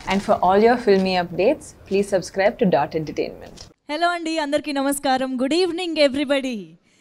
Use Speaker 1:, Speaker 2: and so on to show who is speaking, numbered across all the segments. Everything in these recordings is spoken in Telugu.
Speaker 1: And for all your filmy updates, please subscribe to Dot Entertainment.
Speaker 2: Hello అండి అందరికీ నమస్కారం good evening everybody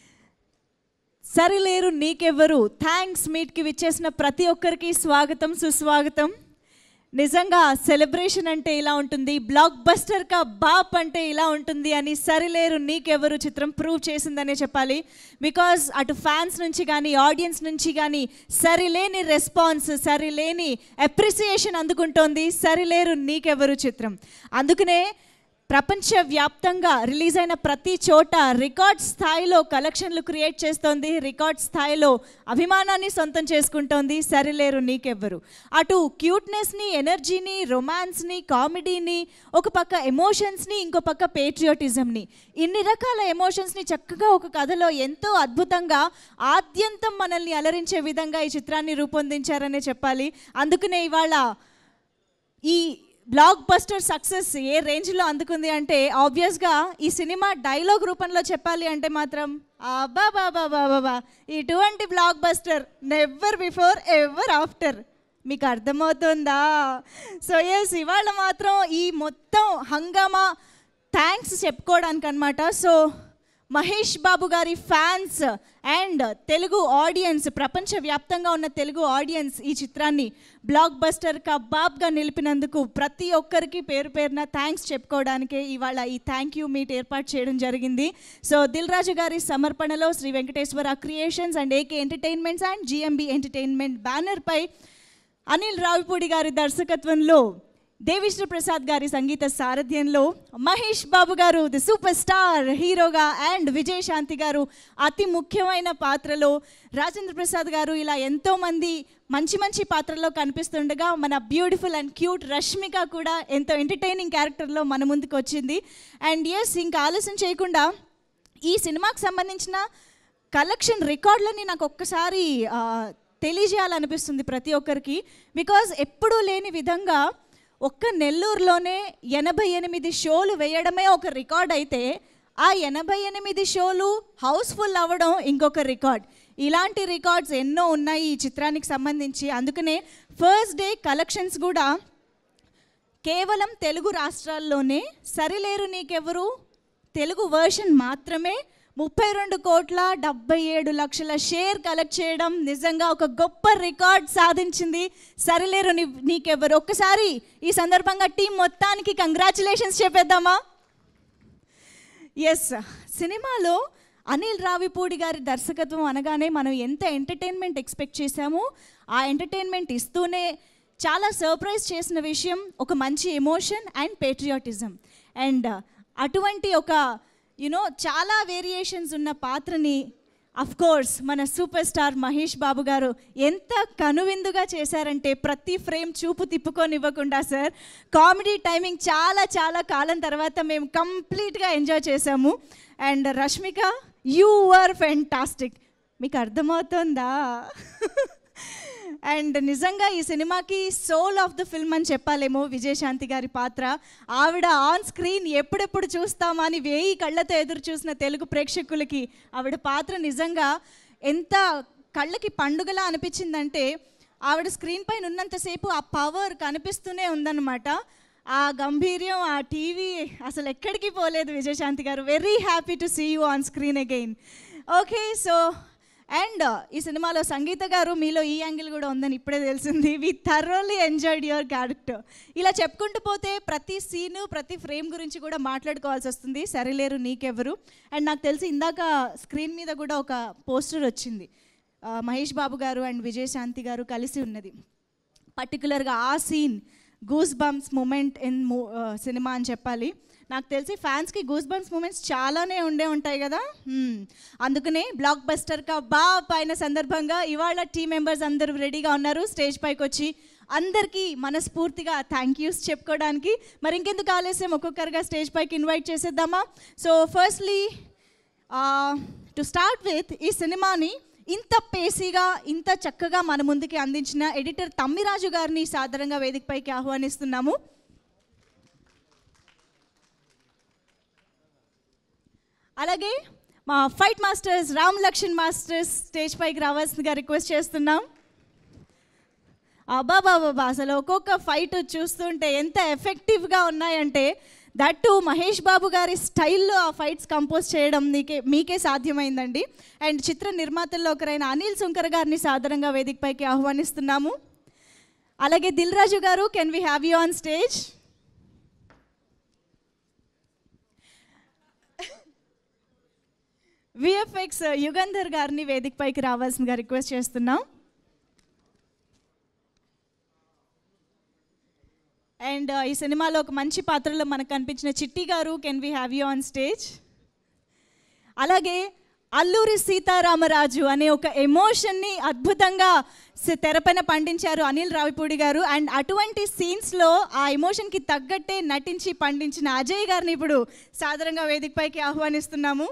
Speaker 2: Sarileru Neekevvaru thanks మీట్కి విచ్చేసిన ప్రతి ఒక్కరికి స్వాగతం సుస్వాగతం నిజంగా సెలబ్రేషన్ అంటే ఇలా ఉంటుంది బ్లాక్ బస్టర్ కా బాప్ అంటే ఇలా ఉంటుంది అని సరిలేరు నీకెవరు చిత్రం ప్రూవ్ చేసిందనే చెప్పాలి బికాజ్ అటు ఫ్యాన్స్ నుంచి కానీ ఆడియన్స్ నుంచి కానీ సరిలేని రెస్పాన్స్ సరిలేని అప్రిసియేషన్ అందుకుంటోంది సరిలేరు నీకెవరు చిత్రం అందుకనే ప్రపంచవ్యాప్తంగా రిలీజ్ అయిన ప్రతి చోట రికార్డ్ స్థాయిలో కలెక్షన్లు క్రియేట్ చేస్తోంది రికార్డ్ స్థాయిలో అభిమానాన్ని సొంతం చేసుకుంటోంది సరిలేరు నీకెవ్వరు అటు క్యూట్నెస్ని ఎనర్జీని రొమాన్స్ని కామెడీని ఒక పక్క ఎమోషన్స్ని ఇంకో పక్క పేట్రియాటిజంని ఇన్ని రకాల ఎమోషన్స్ని చక్కగా ఒక కథలో ఎంతో అద్భుతంగా ఆద్యంతం మనల్ని అలరించే విధంగా ఈ చిత్రాన్ని రూపొందించారనే చెప్పాలి అందుకనే ఇవాళ ఈ బ్లాక్ బస్టర్ సక్సెస్ ఏ రేంజ్లో అందుకుంది అంటే ఆబ్వియస్గా ఈ సినిమా డైలాగ్ రూపంలో చెప్పాలి అంటే మాత్రం అబ్బా బాబా బాబా ఇటువంటి blockbuster never before ever after మీకు అర్థమవుతుందా సో ఎస్ ఇవాళ మాత్రం ఈ మొత్తం హంగామా థ్యాంక్స్ చెప్పుకోవడానికి అనమాట సో మహేష్ బాబు గారి ఫ్యాన్స్ అండ్ తెలుగు ఆడియన్స్ ప్రపంచవ్యాప్తంగా ఉన్న తెలుగు ఆడియన్స్ ఈ చిత్రాన్ని బ్లాక్ బస్టర్ కబాబ్గా నిలిపినందుకు ప్రతి ఒక్కరికి పేరు పేరున థ్యాంక్స్ చెప్పుకోవడానికే ఇవాళ ఈ థ్యాంక్ యూ మీట్ ఏర్పాటు చేయడం జరిగింది సో దిల్ రాజు గారి సమర్పణలో Sri Venkateswara creations and AK entertainments and GMB entertainment బ్యానర్పై అనిల్ రావిపూడి గారి దర్శకత్వంలో దేవిశ్రీ ప్రసాద్ గారి సంగీత సారథ్యంలో మహేష్ బాబు గారు ది సూపర్ స్టార్ హీరోగా అండ్ విజయశాంతి గారు అతి ముఖ్యమైన పాత్రలో రాజేంద్ర ప్రసాద్ గారు ఇలా ఎంతోమంది మంచి మంచి పాత్రలో కనిపిస్తుండగా మన బ్యూటిఫుల్ అండ్ క్యూట్ రష్మిక కూడా ఎంతో ఎంటర్టైనింగ్ క్యారెక్టర్లో మన ముందుకు వచ్చింది అండ్ ఎస్ ఇంకా ఆలస్యం చేయకుండా ఈ సినిమాకి సంబంధించిన కలెక్షన్ రికార్డులని నాకు ఒక్కసారి ఆ, తెలియజేయాలనిపిస్తుంది ప్రతి ఒక్కరికి బికాజ్ ఎప్పుడూ లేని విధంగా ఒక్క నెల్లూరులోనే ఎనభై ఎనిమిది షోలు వేయడమే ఒక రికార్డ్ అయితే ఆ ఎనభై ఎనిమిది షోలు హౌస్ఫుల్ అవ్వడం ఇంకొక రికార్డ్ ఇలాంటి రికార్డ్స్ ఎన్నో ఉన్నాయి ఈ చిత్రానికి సంబంధించి అందుకనే ఫస్ట్ డే కలెక్షన్స్ కూడా కేవలం తెలుగు రాష్ట్రాల్లోనే సరిలేరు నీకెవరు తెలుగు వర్షన్ మాత్రమే ముప్పై రెండు కోట్ల డెబ్బై ఏడు లక్షల షేర్ కలెక్ట్ చేయడం నిజంగా ఒక గొప్ప రికార్డ్ సాధించింది సరిలేరు నీ నీకెవరు ఒక్కసారి ఈ సందర్భంగా టీం మొత్తానికి కంగ్రాచులేషన్స్ చెప్పేద్దామా ఎస్ సినిమాలో అనిల్ రావిపూడి గారి దర్శకత్వం అనగానే మనం ఎంత ఎంటర్టైన్మెంట్ ఎక్స్పెక్ట్ చేశామో ఆ ఎంటర్టైన్మెంట్ ఇస్తూనే చాలా సర్ప్రైజ్ చేసిన విషయం ఒక మంచి ఎమోషన్ అండ్ పేట్రియాటిజం అండ్ అటువంటి ఒక యునో చాలా వేరియేషన్స్ ఉన్న పాత్రని అఫ్ కోర్స్ మన సూపర్ స్టార్ మహేష్ బాబు గారు ఎంత కనువిందుగా చేశారంటే ప్రతి ఫ్రేమ్ చూపు తిప్పుకొనివ్వకుండా సార్ కామెడీ టైమింగ్ చాలా చాలా కాలం తర్వాత మేము కంప్లీట్గా ఎంజాయ్ చేసాము and Rashmika you are fantastic మీకు అర్థమవుతుందా అండ్ నిజంగా ఈ సినిమాకి సోల్ ఆఫ్ ద ఫిల్మ్ అని చెప్పాలేమో విజయశాంతి గారి పాత్ర ఆవిడ ఆన్ స్క్రీన్ ఎప్పుడెప్పుడు చూస్తామా అని వేయి కళ్ళతో ఎదురు చూసిన తెలుగు ప్రేక్షకులకి ఆవిడ పాత్ర నిజంగా ఎంత కళ్ళకి పండుగలా అనిపించిందంటే ఆవిడ స్క్రీన్ పైన ఉన్నంతసేపు ఆ పవర్ కనిపిస్తూనే ఉందన్నమాట ఆ గంభీర్యం ఆ టీవీ అసలు ఎక్కడికి పోలేదు విజయశాంతి గారు very happy to see you on screen again okay so and ఈ సినిమాలో సంగీత గారు మీలో ఈ యాంగిల్ కూడా ఉందని ఇప్పుడే తెలిసింది we thoroughly enjoyed your character ఇలా చెప్పుకుంటూ పోతే ప్రతి సీను ప్రతి ఫ్రేమ్ గురించి కూడా మాట్లాడుకోవాల్సి వస్తుంది సరిలేరు నీకెవరు అండ్ నాకు తెలిసి ఇందాక స్క్రీన్ మీద కూడా ఒక పోస్టర్ వచ్చింది ఆ, మహేష్ బాబు గారు అండ్ విజయశాంతి గారు కలిసి ఉన్నది పర్టికులర్గా ఆ scene goose bumps moment in cinema అని చెప్పాలి నాకు తెలిసి ఫ్యాన్స్కి గూస్ బంప్స్ మూమెంట్స్ చాలానే ఉండే ఉంటాయి కదా Hmm. అందుకనే బ్లాక్ బస్టర్ కా బా పైన సందర్భంగా ఇవాళ టీం మెంబర్స్ అందరూ రెడీగా ఉన్నారు స్టేజ్ పైకి వచ్చి అందరికీ మనస్ఫూర్తిగా థ్యాంక్ యూస్ చెప్పుకోవడానికి మరి ఇంకెందుకు ఆలస్యం ఒక్కొక్కరుగా స్టేజ్ పైకి ఇన్వైట్ చేసేద్దామా so firstly to start with ఈ సినిమాని ఇంత పేసీగా ఇంత చక్కగా మన ముందుకి అందించిన ఎడిటర్ తమ్మిరాజు గారిని సాధారణంగా వేదికపైకి ఆహ్వానిస్తున్నాము అలాగే మా fight masters Ram Lakshman masters stage పైకి రావాల్సిందిగా రిక్వెస్ట్ చేస్తున్నాం అబాబాబాబా అసలు ఒక్కొక్క ఫైట్ చూస్తుంటే ఎంత ఎఫెక్టివ్గా ఉన్నాయంటే దట్ టు మహేష్ బాబు గారి స్టైల్లో ఆ ఫైట్స్ కంపోజ్ చేయడం నీకే మీకే సాధ్యమైందండి అండ్ చిత్ర నిర్మాతల్లో ఒకరైన అనిల్ సుంకర్ గారిని సాధారణంగా వేదికపైకి ఆహ్వానిస్తున్నాము అలాగే దిల్ రాజు గారు can we have you on stage VFX Yugandhar గారిని వేదికపైకి రావాల్సిందిగా రిక్వెస్ట్ చేస్తున్నాం అండ్ ఈ సినిమాలో ఒక మంచి పాత్రలో మనకు కనిపించిన చిట్టి గారు can we have you on stage అలాగే అల్లూరి సీతారామరాజు అనే ఒక ఎమోషన్ని అద్భుతంగా స- తెరపైన పండించారు అనిల్ రావిపూడి గారు అండ్ అటువంటి సీన్స్లో ఆ ఎమోషన్కి తగ్గట్టే నటించి పండించిన అజయ్ గారిని ఇప్పుడు సాధారణంగా వేదికపైకి ఆహ్వానిస్తున్నాము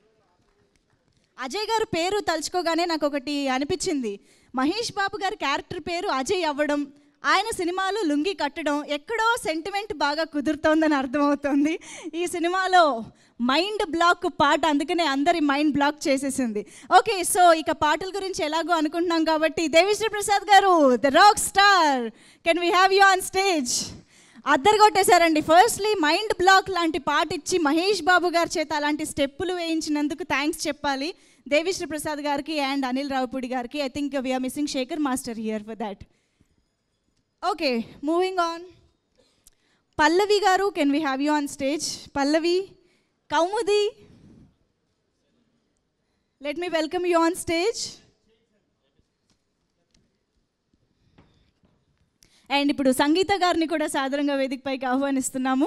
Speaker 2: అజయ్ గారు పేరు తలుచుకోగానే నాకు ఒకటి అనిపించింది మహేష్ బాబు గారి క్యారెక్టర్ పేరు అజయ్ అవ్వడం ఆయన సినిమాలో లుంగి కట్టడం ఎక్కడో సెంటిమెంట్ బాగా కుదురుతోందని అర్థమవుతోంది ఈ సినిమాలో మైండ్ బ్లాక్ పాట అందుకనే అందరి మైండ్ బ్లాక్ చేసేసింది ఓకే సో ఇక పాటల గురించి ఎలాగో అనుకుంటున్నాం కాబట్టి దేవిశ్రీ ప్రసాద్ గారు the rock star can we have you on stage అద్దరు కొట్టేశారండి ఫస్ట్లీ మైండ్ బ్లాక్ లాంటి పాట ఇచ్చి మహేష్ బాబు గారి చేత అలాంటి స్టెప్పులు వేయించినందుకు థ్యాంక్స్ చెప్పాలి దేవిశ్రీ ప్రసాద్ గారికి అండ్ అనిల్ రావుపూడి గారికి I think we're missing Sekhar master here for that okay moving on Pallavi గారు can we have you on stage Pallavi Kaumudi let me welcome you on stage and ఇప్పుడు సంగీత గారిని కూడా సాధారణంగా వేదికపైకి ఆహ్వానిస్తున్నాము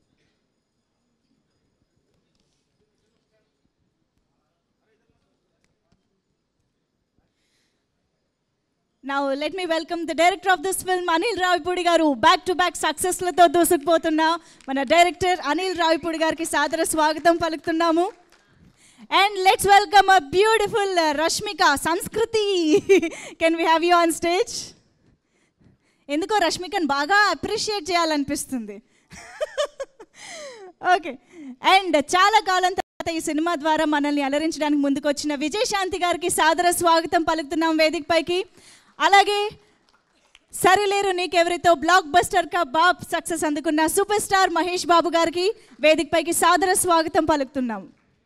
Speaker 2: now let me welcome the director of this film Anil Ravipudi గారు బ్యాక్ టు బ్యాక్ సక్సెస్లతో దూసుకుపోతున్న మన డైరెక్టర్ అనిల్ రావిపూడి గారికి సాదర స్వాగతం పలుకుతున్నాము and let's welcome a beautiful Rashmika సంస్కృతి can we have you on stage ఎందుకో రష్మికని బాగా అప్రిషియేట్ చేయాలనిపిస్తుంది ఓకే అండ్ చాలా కాలం తర్వాత ఈ సినిమా ద్వారా మనల్ని అలరించడానికి ముందుకు వచ్చిన విజయశాంతి గారికి సాదర స్వాగతం పలుకుతున్నాం వేదికపైకి అలాగే సరిలేరు నీకెవరితో బ్లాక్ బస్టర్ కా బాబ్ సక్సెస్ అందుకున్న సూపర్ స్టార్ మహేష్ బాబు గారికి వేదికపైకి సాదర స్వాగతం పలుకుతున్నాం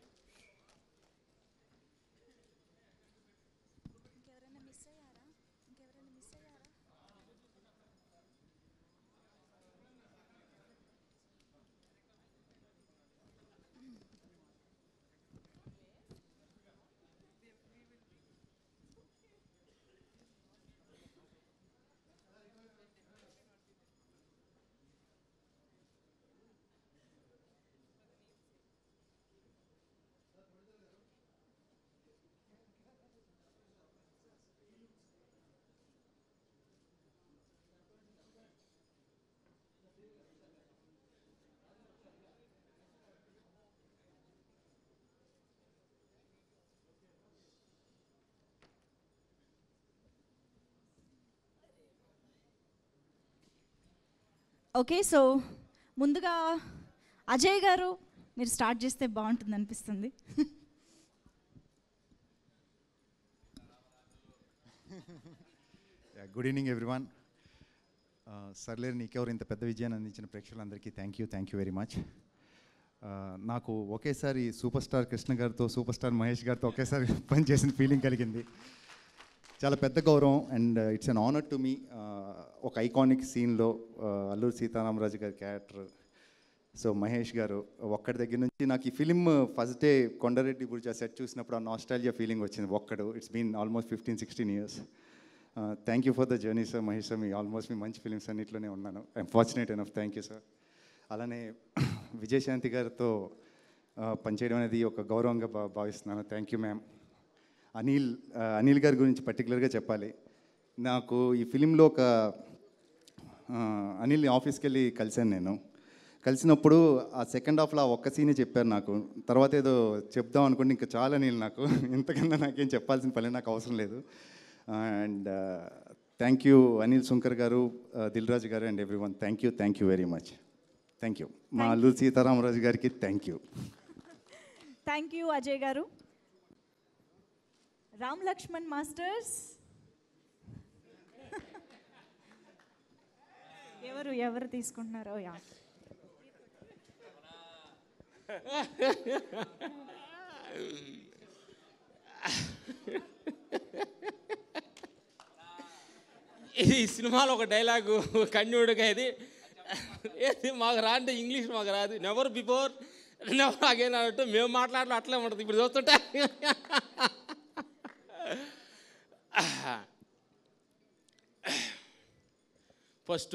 Speaker 2: ఓకే సో ముందుగా అజయ్ గారు మీరు స్టార్ట్ చేస్తే బాగుంటుంది అనిపిస్తుంది
Speaker 3: గుడ్ ఈవినింగ్ ఎవ్రీవన్ సర్లేరు నీకెవరు ఇంత పెద్ద విజయాన్ని అందించిన ప్రేక్షకులందరికీ thank you thank you very much నాకు ఒకేసారి సూపర్ స్టార్ కృష్ణ గారితో సూపర్ స్టార్ మహేష్ గారితో ఒకేసారి పనిచేసిన ఫీలింగ్ కలిగింది చాలా పెద్ద గౌరవం and it's an honour to me ఒక ఐకానిక్ సీన్లో అల్లూరి సీతారామరాజు గారి క్యారెక్టర్ సో మహేష్ గారు ఒక్కడి దగ్గర నుంచి నాకు ఈ film first day Kondareddy Burju set చూసినప్పుడు ఆ నాస్టాలియా ఫీలింగ్ వచ్చింది Okkadu it's been almost fifteen sixteen years thank you for the journey sir Mahesh sir మీ ఆల్మోస్ట్ మీ మంచి ఫిలిమ్స్ అన్నింటిలోనే ఉన్నాను I'm fortunate enough thank you sir అలానే విజయశాంతి గారితో ఆ, పనిచేయడం అనేది ఒక గౌరవంగా భా భావిస్తున్నాను థ్యాంక్ యూ మ్యామ్ అనిల్ ఆ, అనిల్ గారి గురించి పర్టికులర్గా చెప్పాలి నాకు ఈ ఫిలింలో ఒక ఆ, అనిల్ ఆఫీస్కి వెళ్ళి కలిశాను నేను కలిసినప్పుడు ఆ సెకండ్ హాఫ్లో ఆ ఒక్క సీనే చెప్పారు నాకు తర్వాత ఏదో చెప్దాం అనుకుంటే ఇంకా చాలా అనిల్ నాకు ఇంతకన్నా నాకేం చెప్పాల్సిన పని నాకు అవసరం లేదు and thank you Anil Sunkara గారు దిల్ రాజు గారు and every one thank you thank you very much thank you మా అల్లూరు సీతారామరాజు గారికి thank you
Speaker 2: thank you Ajay గారు రామ్ లక్ష్మణ్ మాస్టర్స్ ఎవరు ఎవరు తీసుకుంటున్నారో యా
Speaker 4: ఇది ఈ సినిమాలో ఒక డైలాగు కన్యుడిగా ఇది ఏది మాకు రా అంటే ఇంగ్లీష్ మాకు రాదు నెవర్ బిఫోర్ నెవర్ అగైన్ అన్నట్టు మేము మాట్లాడడం అట్లే ఉంటుంది ఇప్పుడు చూస్తుంటే ఫస్ట్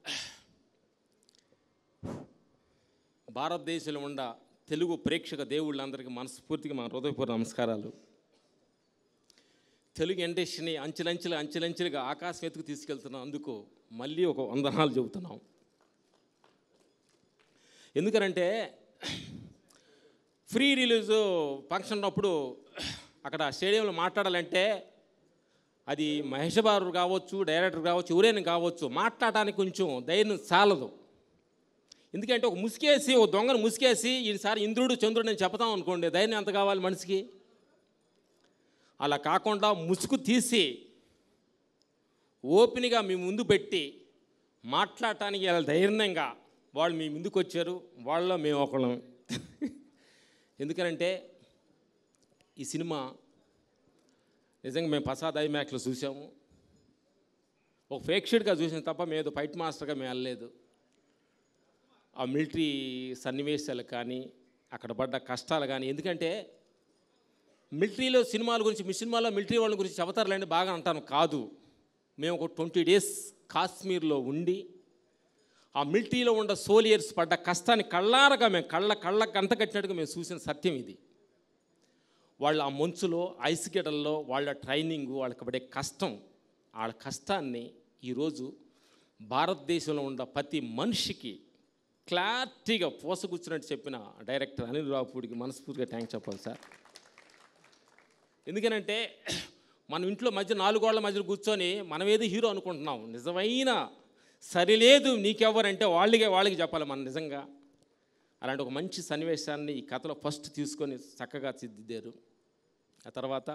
Speaker 4: భారతదేశంలో ఉన్న తెలుగు ప్రేక్షక దేవుళ్ళందరికీ మనస్ఫూర్తిగా మా హృదయపూర్వ నమస్కారాలు తెలుగు ఇండస్ట్రీని అంచెలంచెలు అంచెలంచెలుగా ఆకాశం ఎత్తుకు తీసుకెళ్తున్నాం అందుకు మళ్ళీ ఒక వందనాలు చెబుతున్నాం ఎందుకనంటే ఫ్రీ రిలీజ్ ఫంక్షన్ ఉన్నప్పుడు అక్కడ స్టేడియంలో మాట్లాడాలంటే అది మహేష్ బాబు కావచ్చు డైరెక్టర్ కావచ్చు ఎవరైనా కావచ్చు మాట్లాడటానికి కొంచెం ధైర్యం చాలదు ఎందుకంటే ఒక ముసుకేసి ఒక దొంగను ముసుకేసి ఈసారి ఇంద్రుడు చంద్రుడు నేను చెప్తాం అనుకోండి ధైర్యం ఎంత కావాలి మనిషికి అలా కాకుండా ముసుగు తీసి ఓపెన్గా మీ ముందు పెట్టి మాట్లాడటానికి ఇలా ధైర్యంగా వాళ్ళు మీ ముందుకు వచ్చారు వాళ్ళలో మేము ఒకళ్ళం ఎందుకనంటే ఈ సినిమా నిజంగా మేము ప్రసాద్ ఐమాక్లో చూసాము ఒక ఫేక్షడ్గా చూసిన తప్ప మేము ఏదో ఫైట్ మాస్టర్గా మేము వెళ్ళలేదు ఆ మిలిటరీ సన్నివేశాలు కానీ అక్కడ పడ్డ కష్టాలు కానీ ఎందుకంటే మిలిటరీలో సినిమాల గురించి మీ సినిమాలో మిలిటరీ వాళ్ళ గురించి చెబుతారులేండి బాగా అంటాను కాదు మేము ఒక ట్వంటీ డేస్ కాశ్మీర్లో ఉండి ఆ మిలిటరీలో ఉన్న సోలియర్స్ పడ్డ కష్టాన్ని కళ్ళారగా మేము కళ్ళ కళ్ళ కంట కట్టినట్టుగా మేము చూసిన సత్యం ఇది వాళ్ళ ఆ మంచులో ఐస్ గడ్డల్లో వాళ్ళ ట్రైనింగ్ వాళ్ళకి పడే కష్టం వాళ్ళ కష్టాన్ని ఈరోజు భారతదేశంలో ఉన్న ప్రతి మనిషికి క్లారిటీగా పోసగుచ్చినట్టు చెప్పిన డైరెక్టర్ అనిల్ రావుపూడికి మనస్ఫూర్తిగా థ్యాంక్స్ చెప్పాలి సార్ ఎందుకనంటే మనం ఇంట్లో మధ్య నాలుగోళ్ల మధ్య కూర్చొని మనం ఏదో హీరో అనుకుంటున్నాం నిజమైన సరిలేదు నీకెవరంటే వాళ్ళకే వాళ్ళకి చెప్పాలి మనం నిజంగా అలాంటి ఒక మంచి సన్నివేశాన్ని ఈ కథలో ఫస్ట్ తీసుకొని చక్కగా తీర్చిదిద్దారు ఆ తర్వాత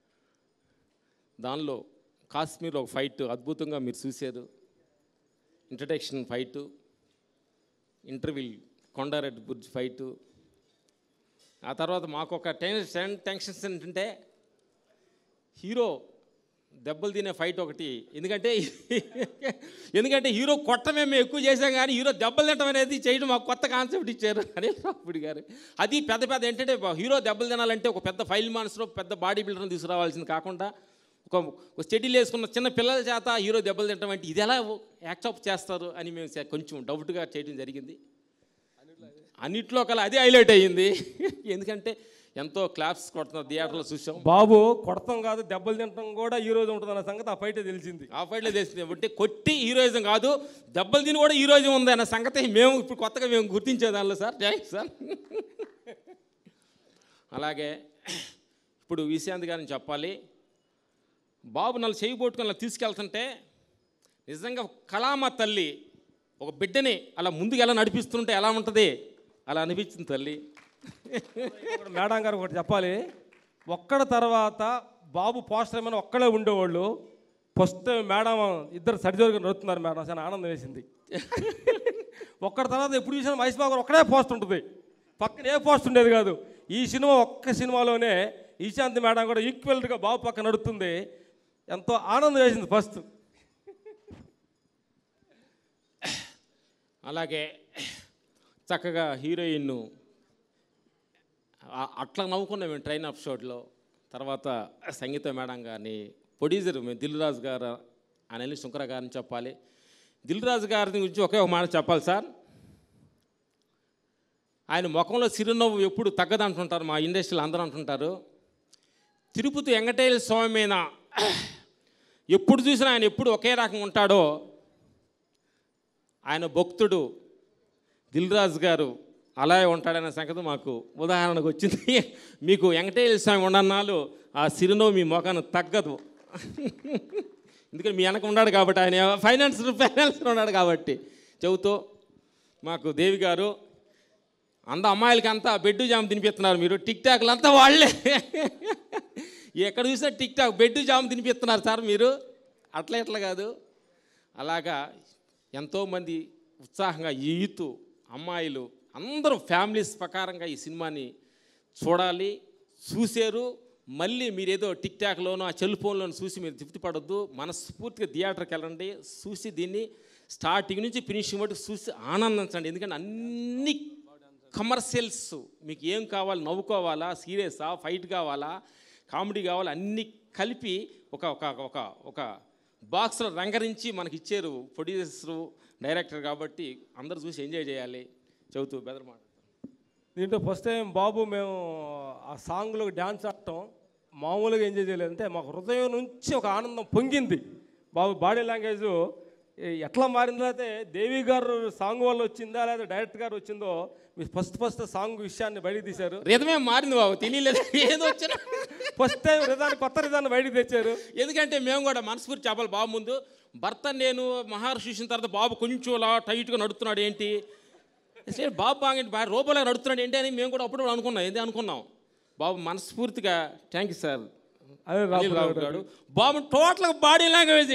Speaker 4: దానిలో కాశ్మీర్లో ఒక ఫైట్ అద్భుతంగా మీరు చూశారు introduction fight interview Kondareddy Burju fight ఆ తర్వాత మాకు ఒక టెన్షన్ టెన్షన్స్ ఏంటంటే హీరో దెబ్బలు తినే ఫైట్ ఒకటి ఎందుకంటే ఎందుకంటే హీరో కొట్టమే మేము ఎక్కువ చేసాం కానీ హీరో దెబ్బలు తినడం అనేది చేయడం మాకు కొత్త కాన్సెప్ట్ ఇచ్చారు అనిల్ రాపుడి గారు అది పెద్ద పెద్ద ఏంటంటే హీరో దెబ్బలు తినాలంటే ఒక పెద్ద ఫైల్ మాన్స్లో పెద్ద బాడీ బిల్డర్ని తీసుకురావాల్సింది కాకుండా ఒక ఒక స్టడీలు వేసుకున్న చిన్న పిల్లల చేత హీరో దెబ్బలు తినడం అంటే ఇది ఎలా యాక్సెప్ట్ చేస్తారు అని మేము చే- కొంచెం డౌట్గా చేయడం జరిగింది అన్నిట్లో కల అది హైలైట్ అయ్యింది ఎందుకంటే ఎంతో క్లాప్స్ కొడుతున్నారు థియేటర్లో చూసాం
Speaker 5: బాబు కొడతాం కాదు దెబ్బలు తినటం కూడా ఈ రోజు ఉంటుంది అన్న సంగతి ఆ ఫైటే తెలిసింది
Speaker 4: ఆ ఫైట్లో తెలిసింది అంటే కొట్టి హీరోయిజం కాదు దెబ్బలు తిని కూడా హీరోయిజం ఉంది అన్న సంగతి మేము ఇప్పుడు కొత్తగా మేము గుర్తించే దానిలో సార్ థ్యాంక్స్ సార్ అలాగే ఇప్పుడు విశాంత్ గారిని చెప్పాలి బాబు నన్ను చేయి పట్టుకొని అలా తీసుకెళ్తుంటే నిజంగా కళామ తల్లి ఒక బిడ్డని అలా ముందుకు ఎలా నడిపిస్తుంటే ఎలా ఉంటుంది అలా అనిపించింది తల్లి
Speaker 5: ఇక్కడ మేడం గారు ఒకటి చెప్పాలి ఒక్కడ తర్వాత బాబు పోస్టర్ ఏమైనా ఒక్కడే ఉండేవాళ్ళు ఫస్ట్ మేడం ఇద్దరు సరిజోరుగా నడుతున్నారు మేడం చాలా ఆనందం వేసింది ఒక్కడ తర్వాత ఎప్పుడు చూసినా మహేష్ బాబు గారు ఒక్కడే పోస్ట్ ఉంటుంది పక్కన ఏ పోస్ట్ ఉండేది కాదు ఈ సినిమా ఒక్క సినిమాలోనే ఈశాంతి మేడం కూడా ఈక్వల్గా బాబు పక్కన నడుస్తుంది ఎంతో ఆనందం వేసింది ఫస్ట్
Speaker 4: అలాగే చక్కగా హీరోయిన్ను ఆ- అట్లా నవ్వుకున్నాం మేము ట్రైన్ ఆఫ్ షోట్లో తర్వాత సంగీత మేడం గారిని ప్రొడ్యూసర్ మేము దిల్ రాజు గారు అనిల్ శుంకర గారిని చెప్పాలి దిల్ రాజు గారి గురించి ఒకే ఒక మాట చెప్పాలి సార్ ఆయన ముఖంలో చిరునవ్వు ఎప్పుడు తగ్గదంటుంటారు మా ఇండస్ట్రీలో అందరూ అంటుంటారు తిరుపతి వెంకటేశ్వర స్వామి మీద ఎప్పుడు చూసినా ఆయన ఎప్పుడు ఒకే రకంగా ఉంటాడో ఆయన భక్తుడు దిల్రాజు గారు అలాగే ఉంటాడనే సంగతి మాకు ఉదాహరణకు వచ్చింది మీకు వెంకటేశ్వర స్వామి ఉండన్నాళ్ళు ఆ చిరునవ్వు మీ మొఖాన్ని తగ్గదు ఎందుకంటే మీ వెనక ఉన్నాడు కాబట్టి ఆయన ఫైనాన్స్ ఫైనాన్స్ ఉన్నాడు కాబట్టి చెబుతూ మాకు దేవి గారు అంత అమ్మాయిలకి అంతా బెడ్ జామ్ తినిపిస్తున్నారు మీరు టిక్ టాక్లు అంతా వాళ్ళే ఎక్కడ చూసినా టిక్ టాక్ బెడ్ జామ్ తినిపిస్తున్నారు సార్ మీరు అట్లా ఎట్లా కాదు అలాగా ఎంతోమంది ఉత్సాహంగా ఈ యూత్ అమ్మాయిలు అందరూ ఫ్యామిలీస్ ప్రకారంగా ఈ సినిమాని చూడాలి చూశారు మళ్ళీ మీరు ఏదో టిక్ టాక్లోనో ఆ సెల్ ఫోన్లోనో చూసి మీరు తృప్తి పడొద్దు మనస్ఫూర్తిగా థియేటర్కి వెళ్ళండి చూసి దీన్ని స్టార్టింగ్ నుంచి ఫినిషింగ్ వరకు చూసి ఆనందించండి ఎందుకంటే అన్ని కమర్షియల్స్ మీకు ఏం కావాలి నవ్వుకోవాలా సీరియసా ఫైట్ కావాలా కామెడీ కావాలా అన్నీ కలిపి ఒక ఒక ఒక ఒక బాక్స్లో రంగరించి మనకి ఇచ్చారు ప్రొడ్యూసరు డైరెక్టర్ కాబట్టి అందరూ చూసి ఎంజాయ్ చేయాలి చెబుతూ బెదరమాట
Speaker 5: దీంట్లో ఫస్ట్ టైం బాబు మేము ఆ సాంగ్లో డ్యాన్స్ ఆడటం మామూలుగా ఎంజాయ్ చేయలేదు అంటే మాకు హృదయం నుంచి ఒక ఆనందం పొంగింది బాబు బాడీ లాంగ్వేజ్ ఎట్లా మారిందో అయితే దేవి గారు సాంగ్ వల్ల వచ్చిందా లేదా డైరెక్టర్ గారు వచ్చిందో మీరు ఫస్ట్ ఫస్ట్ సాంగ్ విషయాన్ని బయటికి తీశారు
Speaker 4: రిధమే మారింది బాబు తెలియలేదు ఏదో వచ్చినా
Speaker 5: ఫస్ట్ టైం రిధాన్ని కొత్త రిధాన్ని బయటికి తెచ్చారు
Speaker 4: ఎందుకంటే మేము కూడా మనస్ఫూర్తి చెప్పాలి బాబు ముందు భర్త నేను మహర్షి చూసిన తర్వాత బాబు కొంచెం అలా టైట్గా నడుస్తున్నాడు ఏంటి అసలు బాబు బాగా బాగా రోబోలా నడుస్తున్నాడు ఏంటి అని మేము కూడా అప్పుడు అనుకున్నాం ఏంటి అనుకున్నాం బాబు మనస్ఫూర్తిగా థ్యాంక్ యూ సార్
Speaker 5: అదే
Speaker 4: అనిల్
Speaker 5: రాబు
Speaker 4: రావు గారు బాబు total body language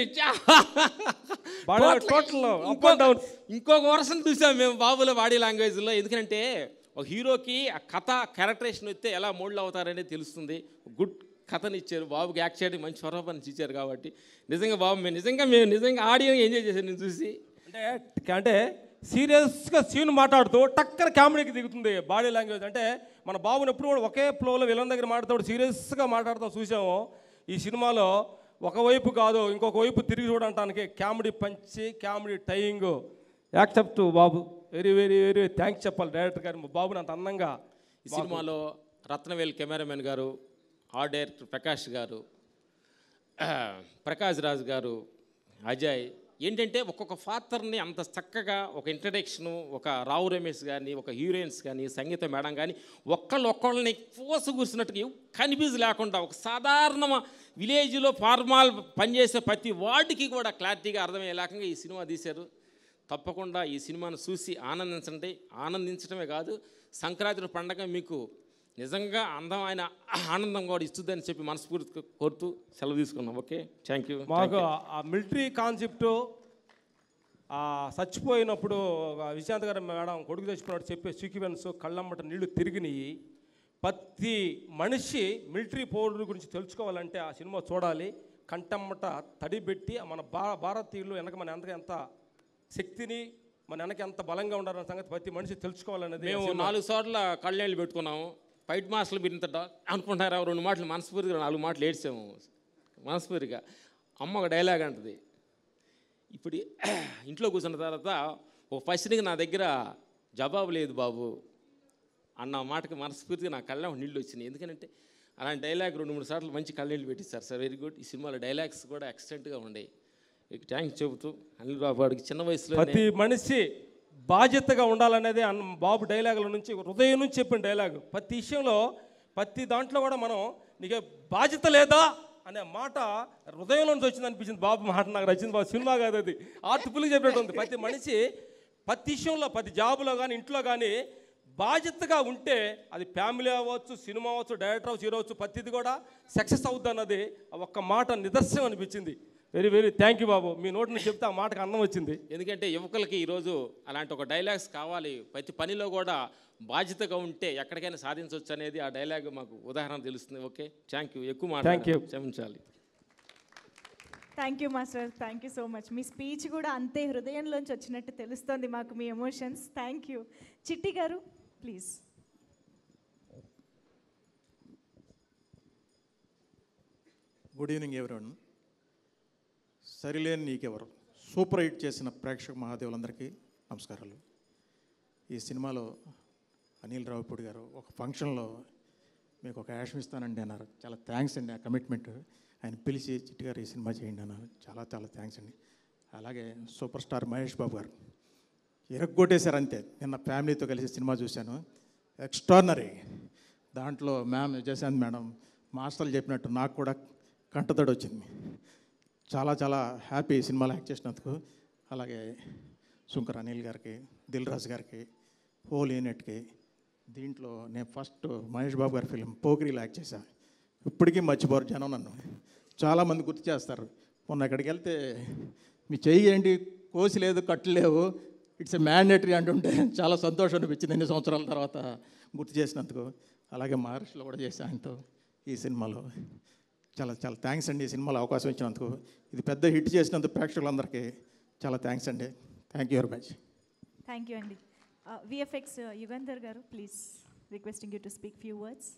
Speaker 5: Body language total up and down.
Speaker 4: ఇంకొక వర్షన్ చూసాం మేము బాబుల బాడీ లాంగ్వేజ్లో ఎందుకంటే ఒక హీరోకి ఆ కథ క్యారెక్టరేషన్ వస్తే ఎలా మోల్డ్ అవుతారనేది తెలుస్తుంది గుడ్ కథని ఇచ్చారు బాబుకి యాక్ట్ చేయడానికి మంచి పర్ఫార్మెన్స్ ఇచ్చారు కాబట్టి నిజంగా బాబు మేము నిజంగా మేము నిజంగా ఆడియో ఎంజాయ్ చేశాను నేను చూసి
Speaker 5: అంటే అంటే సీరియస్గా సీన్ మాట్లాడుతూ టక్కన కామెడీకి దిగుతుంది బాడీ లాంగ్వేజ్ అంటే మన బాబుని ఎప్పుడు కూడా ఒకే ఫ్లోలో విలన్ దగ్గర మాట్లాడుతూ సీరియస్గా మాట్లాడుతూ చూసాము ఈ సినిమాలో ఒకవైపు కాదు ఇంకొక వైపు తిరిగి చూడటానికి కామెడీ పంచి కామెడీ టైయింగ్ యాక్సెప్ట్ బాబు వెరీ వెరీ వెరీ థ్యాంక్స్ చెప్పాలి డైరెక్టర్ గారు మా బాబుని అంత అందంగా
Speaker 4: ఈ సినిమాలో రత్నవేల్ కెమెరామెన్ గారు ఆర్ట్ డైరెక్టర్ ప్రకాష్ గారు ప్రకాష్ రాజ్ గారు అజయ్ ఏంటంటే ఒక్కొక్క పాత్రని అంత చక్కగా ఒక ఇంట్రడక్షను ఒక రావు రమేష్ కానీ ఒక హీరోయిన్స్ కానీ సంగీత మేడం కానీ ఒక్కళ్ళు ఒక్కళ్ళని పోస కూర్చున్నట్టుగా కన్ఫ్యూజ్ లేకుండా ఒక సాధారణ విలేజ్లో ఫార్మాల్ పనిచేసే ప్రతి వార్డుకి కూడా క్లారిటీగా అర్థమయ్యేలాగా ఈ సినిమా తీశారు తప్పకుండా ఈ సినిమాను చూసి ఆనందించండి ఆనందించడమే కాదు సంక్రాంతి పండగ మీకు నిజంగా అందమైన ఆనందం కూడా ఇస్తుందని చెప్పి మనస్ఫూర్తిగా కోరుతూ సెలవు తీసుకున్నాం ఓకే థ్యాంక్ యూ
Speaker 5: మాకు ఆ మిలిటరీ కాన్సెప్ట్ ఆ చచ్చిపోయినప్పుడు ఒక విశాంత్ గారు మేడం కొడుకు చచ్చిపోయినట్టు చెప్పే సీక్వెన్స్ కళ్ళమ్మట నీళ్లు తిరిగినాయి ప్రతి మనిషి మిలిటరీ పౌరుల గురించి తెలుసుకోవాలంటే ఆ సినిమా చూడాలి కంటమ్మట తడిబెట్టి మన భా భారతీయులు వెనక మన ఎంత ఎంత శక్తిని మన వెనక ఎంత బలంగా ఉండాలన్న సంగతి ప్రతి మనిషి తెలుసుకోవాలనేది ఆ
Speaker 4: మేము
Speaker 5: సినిమా.
Speaker 4: నాలుగు సార్లు కళ్ళేళ్ళు పెట్టుకున్నాము ఫైట్ మాస్టర్లు మీరు ఇంత డా- అనుకుంటారా రెండు మాటలు మనస్ఫూర్తిగా నాలుగు మాటలు ఏడ్చాము మనస్ఫూర్తిగా అమ్మ ఒక డైలాగ్ అంటది ఇప్పుడు ఇంట్లో కూర్చున్న తర్వాత ఒక ఫస్ట్కి నా దగ్గర జవాబు లేదు బాబు అన్న మాటకి మనస్ఫూర్తిగా నా కళ్ళ నీళ్ళు వచ్చినాయి ఎందుకంటే అలాంటి డైలాగ్ రెండు మూడు సార్లు మంచి కళ్ళనీళ్ళు పెట్టిస్తారు సార్ వెరీ గుడ్ ఈ సినిమాలో డైలాగ్స్ కూడా ఎక్సలెంట్గా ఉండేవి మీకు థ్యాంక్స్ చెబుతూ అనిల్ బాబు గారికి చిన్న వయసులో
Speaker 5: ప్రతి మనిషి బాధ్యతగా ఉండాలనేది అన్న బాబు డైలాగుల నుంచి హృదయం నుంచి చెప్పిన డైలాగ్ ప్రతి విషయంలో ప్రతి దాంట్లో కూడా మనం నీకు బాధ్యత లేదా అనే మాట హృదయంలో నుంచి వచ్చింది అనిపించింది బాబు మాట నాకు నచ్చింది బాబు సినిమా కాదు అది ఆర్టిఫుల్గా చెప్పినట్టు ఉంది ప్రతి మనిషి ప్రతి విషయంలో ప్రతి జాబులో కానీ ఇంట్లో కానీ బాధ్యతగా ఉంటే అది ఫ్యామిలీ అవ్వచ్చు సినిమా అవ్వచ్చు డైరెక్టర్ అవ్వచ్చు హీరో అవ్వచ్చు ప్రతిది కూడా సక్సెస్ అవుద్ది అన్నది ఆ ఒక్క మాట నిదర్శనం అనిపించింది వెరీ వెరీ థ్యాంక్ యూ బాబు మీ నోటి నుంచి చెప్తే ఆ మాటకు అన్నం వచ్చింది
Speaker 4: ఎందుకంటే యువకులకి ఈరోజు అలాంటి ఒక డైలాగ్స్ కావాలి ప్రతి పనిలో కూడా బాధ్యతగా ఉంటే ఎక్కడికైనా సాధించవచ్చు అనేది ఆ డైలాగ్ మాకు ఉదాహరణ తెలుస్తుంది ఓకే థ్యాంక్ యూ ఎక్కువ మాట
Speaker 5: Thank you.
Speaker 4: క్షమించాలి
Speaker 2: thank you master thank you so much మీ స్పీచ్ కూడా అంతే హృదయంలోంచి వచ్చినట్టు తెలుస్తుంది మాకు మీ ఎమోషన్స్ థ్యాంక్ యూ చిట్టి గారు please
Speaker 6: good evening everyone Sarileru Neekevvaru super hit చేసిన ప్రేక్షక మహాదేవులందరికీ నమస్కారాలు ఈ సినిమాలో అనిల్ రావుపూడి గారు ఒక ఫంక్షన్లో మీకు ఒక యాషన్ ఇస్తానండి అన్నారు చాలా థ్యాంక్స్ అండి ఆ కమిట్మెంట్ ఆయన పిలిచి చిట్టి గారు ఈ సినిమా చేయండి అన్నారు చాలా చాలా థ్యాంక్స్ అండి అలాగే సూపర్ స్టార్ మహేష్ బాబు గారు ఇరగ్గొట్టేశారు అంతే నిన్న ఫ్యామిలీతో కలిసి సినిమా చూశాను ఎక్స్ట్రానరీ దాంట్లో మ్యామ్ విజయశాంత్ మేడం మాస్టర్లు చెప్పినట్టు నాకు కూడా కంటతడి వచ్చింది చాలా చాలా హ్యాపీ ఈ సినిమాలో యాక్ట్ చేసినందుకు అలాగే శంకర్ అనిల్ గారికి దిల్ రాజు గారికి హోల్ యూనిట్కి దీంట్లో నేను ఫస్ట్ మహేష్ బాబు గారి ఫిలిం పోకిరీలో యాక్ట్ చేశాను ఇప్పటికీ మర్చిపోరు జనం నన్ను చాలామంది గుర్తు చేస్తారు మొన్న అక్కడికి వెళ్తే మీ చెయ్యి ఏంటి కోసి లేదు కట్లు లేవు ఇట్స్ ఎ మ్యాండేటరీ అంటుంటే చాలా సంతోషం అనిపించింది ఎన్ని సంవత్సరాల తర్వాత గుర్తు చేసినందుకు అలాగే మహర్షిలో కూడా చేశాను ఆయనతో ఈ సినిమాలో చాలా చాలా థ్యాంక్స్ అండి ఈ సినిమాలో అవకాశం ఇచ్చినందుకు ఇది పెద్ద హిట్ చేసినందుకు ప్రేక్షకులందరికీ చాలా థ్యాంక్స్ అండి thank you very much
Speaker 2: thank you అండి విఎఫ్ఎక్స్ యుగంధర్ గారు please requesting you to speak few words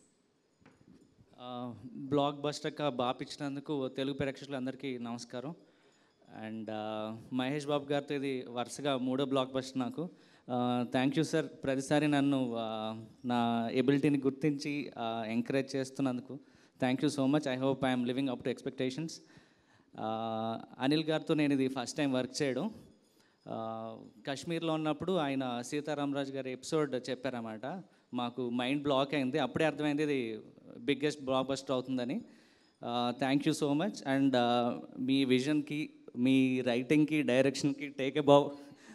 Speaker 7: బ్లాక్ బస్టర్గా బాగా ఇచ్చినందుకు తెలుగు ప్రేక్షకులందరికీ నమస్కారం అండ్ మహేష్ బాబు గారితో ఇది వరుసగా మూడో బ్లాక్ బస్టర్ నాకు థ్యాంక్ యూ సార్ ప్రతిసారి నన్ను uh, నా ఎబిలిటీని గుర్తించి ఎంకరేజ్ చేస్తున్నందుకు thank you so much I hope I'm living up to expectations Anil గారితో నేను ఇది ఫస్ట్ టైం వర్క్ చేయడం ఆ, కాశ్మీర్లో ఉన్నప్పుడు ఆయన సీతారామరాజు గారి ఎపిసోడ్ చెప్పారన్నమాట మాకు మైండ్ బ్లాక్ అయింది అప్పుడే అర్థమైంది ఇది బిగ్గెస్ట్ బ్లాక్ బస్టర్ అవుతుందని thank you so much and మీ విజన్కి మీ రైటింగ్కి డైరెక్షన్కి టేక్ ఎ బావ్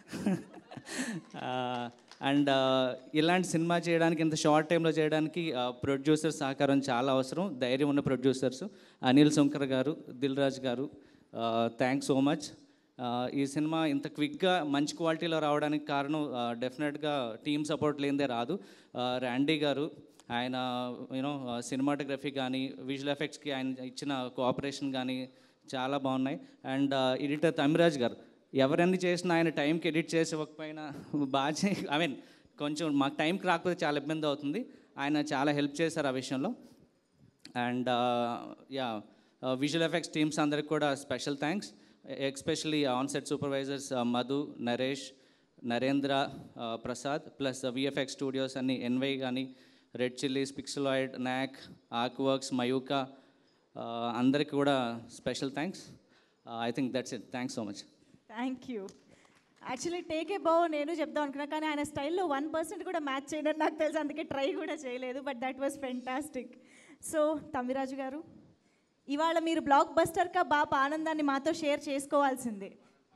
Speaker 7: అండ్ ఇలాంటి సినిమా చేయడానికి ఇంత షార్ట్ టైంలో చేయడానికి ప్రొడ్యూసర్ సహకారం చాలా అవసరం ధైర్యం ఉన్న ప్రొడ్యూసర్స్ అనిల్ శంకర్ గారు దిల్ రాజ్ గారు థ్యాంక్స్ సో మచ్ ఈ సినిమా ఇంత క్విక్గా మంచి క్వాలిటీలో రావడానికి కారణం డెఫినెట్గా టీమ్ సపోర్ట్ లేనిదే రాదు ర్యాండీ గారు ఆయన యూనో సినిమాటోగ్రఫీ కానీ విజువల్ ఎఫెక్ట్స్కి ఆయన ఇచ్చిన కోఆపరేషన్ కానీ చాలా బాగున్నాయి అండ్ ఎడిటర్ తమిరాజ్ గారు ఎవరన్నీ చేసినా ఆయన టైంకి ఎడిట్ చేసి ఇవ్వకపోయినా బాగా చే ఐ మీన్ కొంచెం మాకు టైంకి రాకపోతే చాలా ఇబ్బంది అవుతుంది ఆయన చాలా హెల్ప్ చేశారు ఆ విషయంలో and yeah visual effects teams అందరికి కూడా special thanks especially on set supervisors Madhu Naresh Narendra uh, Prasad plus VFX studios అన్ని ఎన్వై కానీ రెడ్ చిల్లీస్ పిక్సలాయిడ్ నాక్ ఆక్ వర్క్స్ మయూకా అందరికి కూడా special thanks I think that's it thanks so much
Speaker 2: thank you actually take a bow నేను చెప్దాం అనుకున్నా కానీ ఆయన స్టైల్లో వన్ పర్సెంట్ కూడా మ్యాచ్ చేయడం నాకు తెలుసు అందుకే ట్రై కూడా చేయలేదు but that was fantastic so Tammiraju గారు ఇవాళ మీరు బ్లాక్ బస్టర్గా బాగా ఆనందాన్ని మాతో షేర్ చేసుకోవాల్సిందే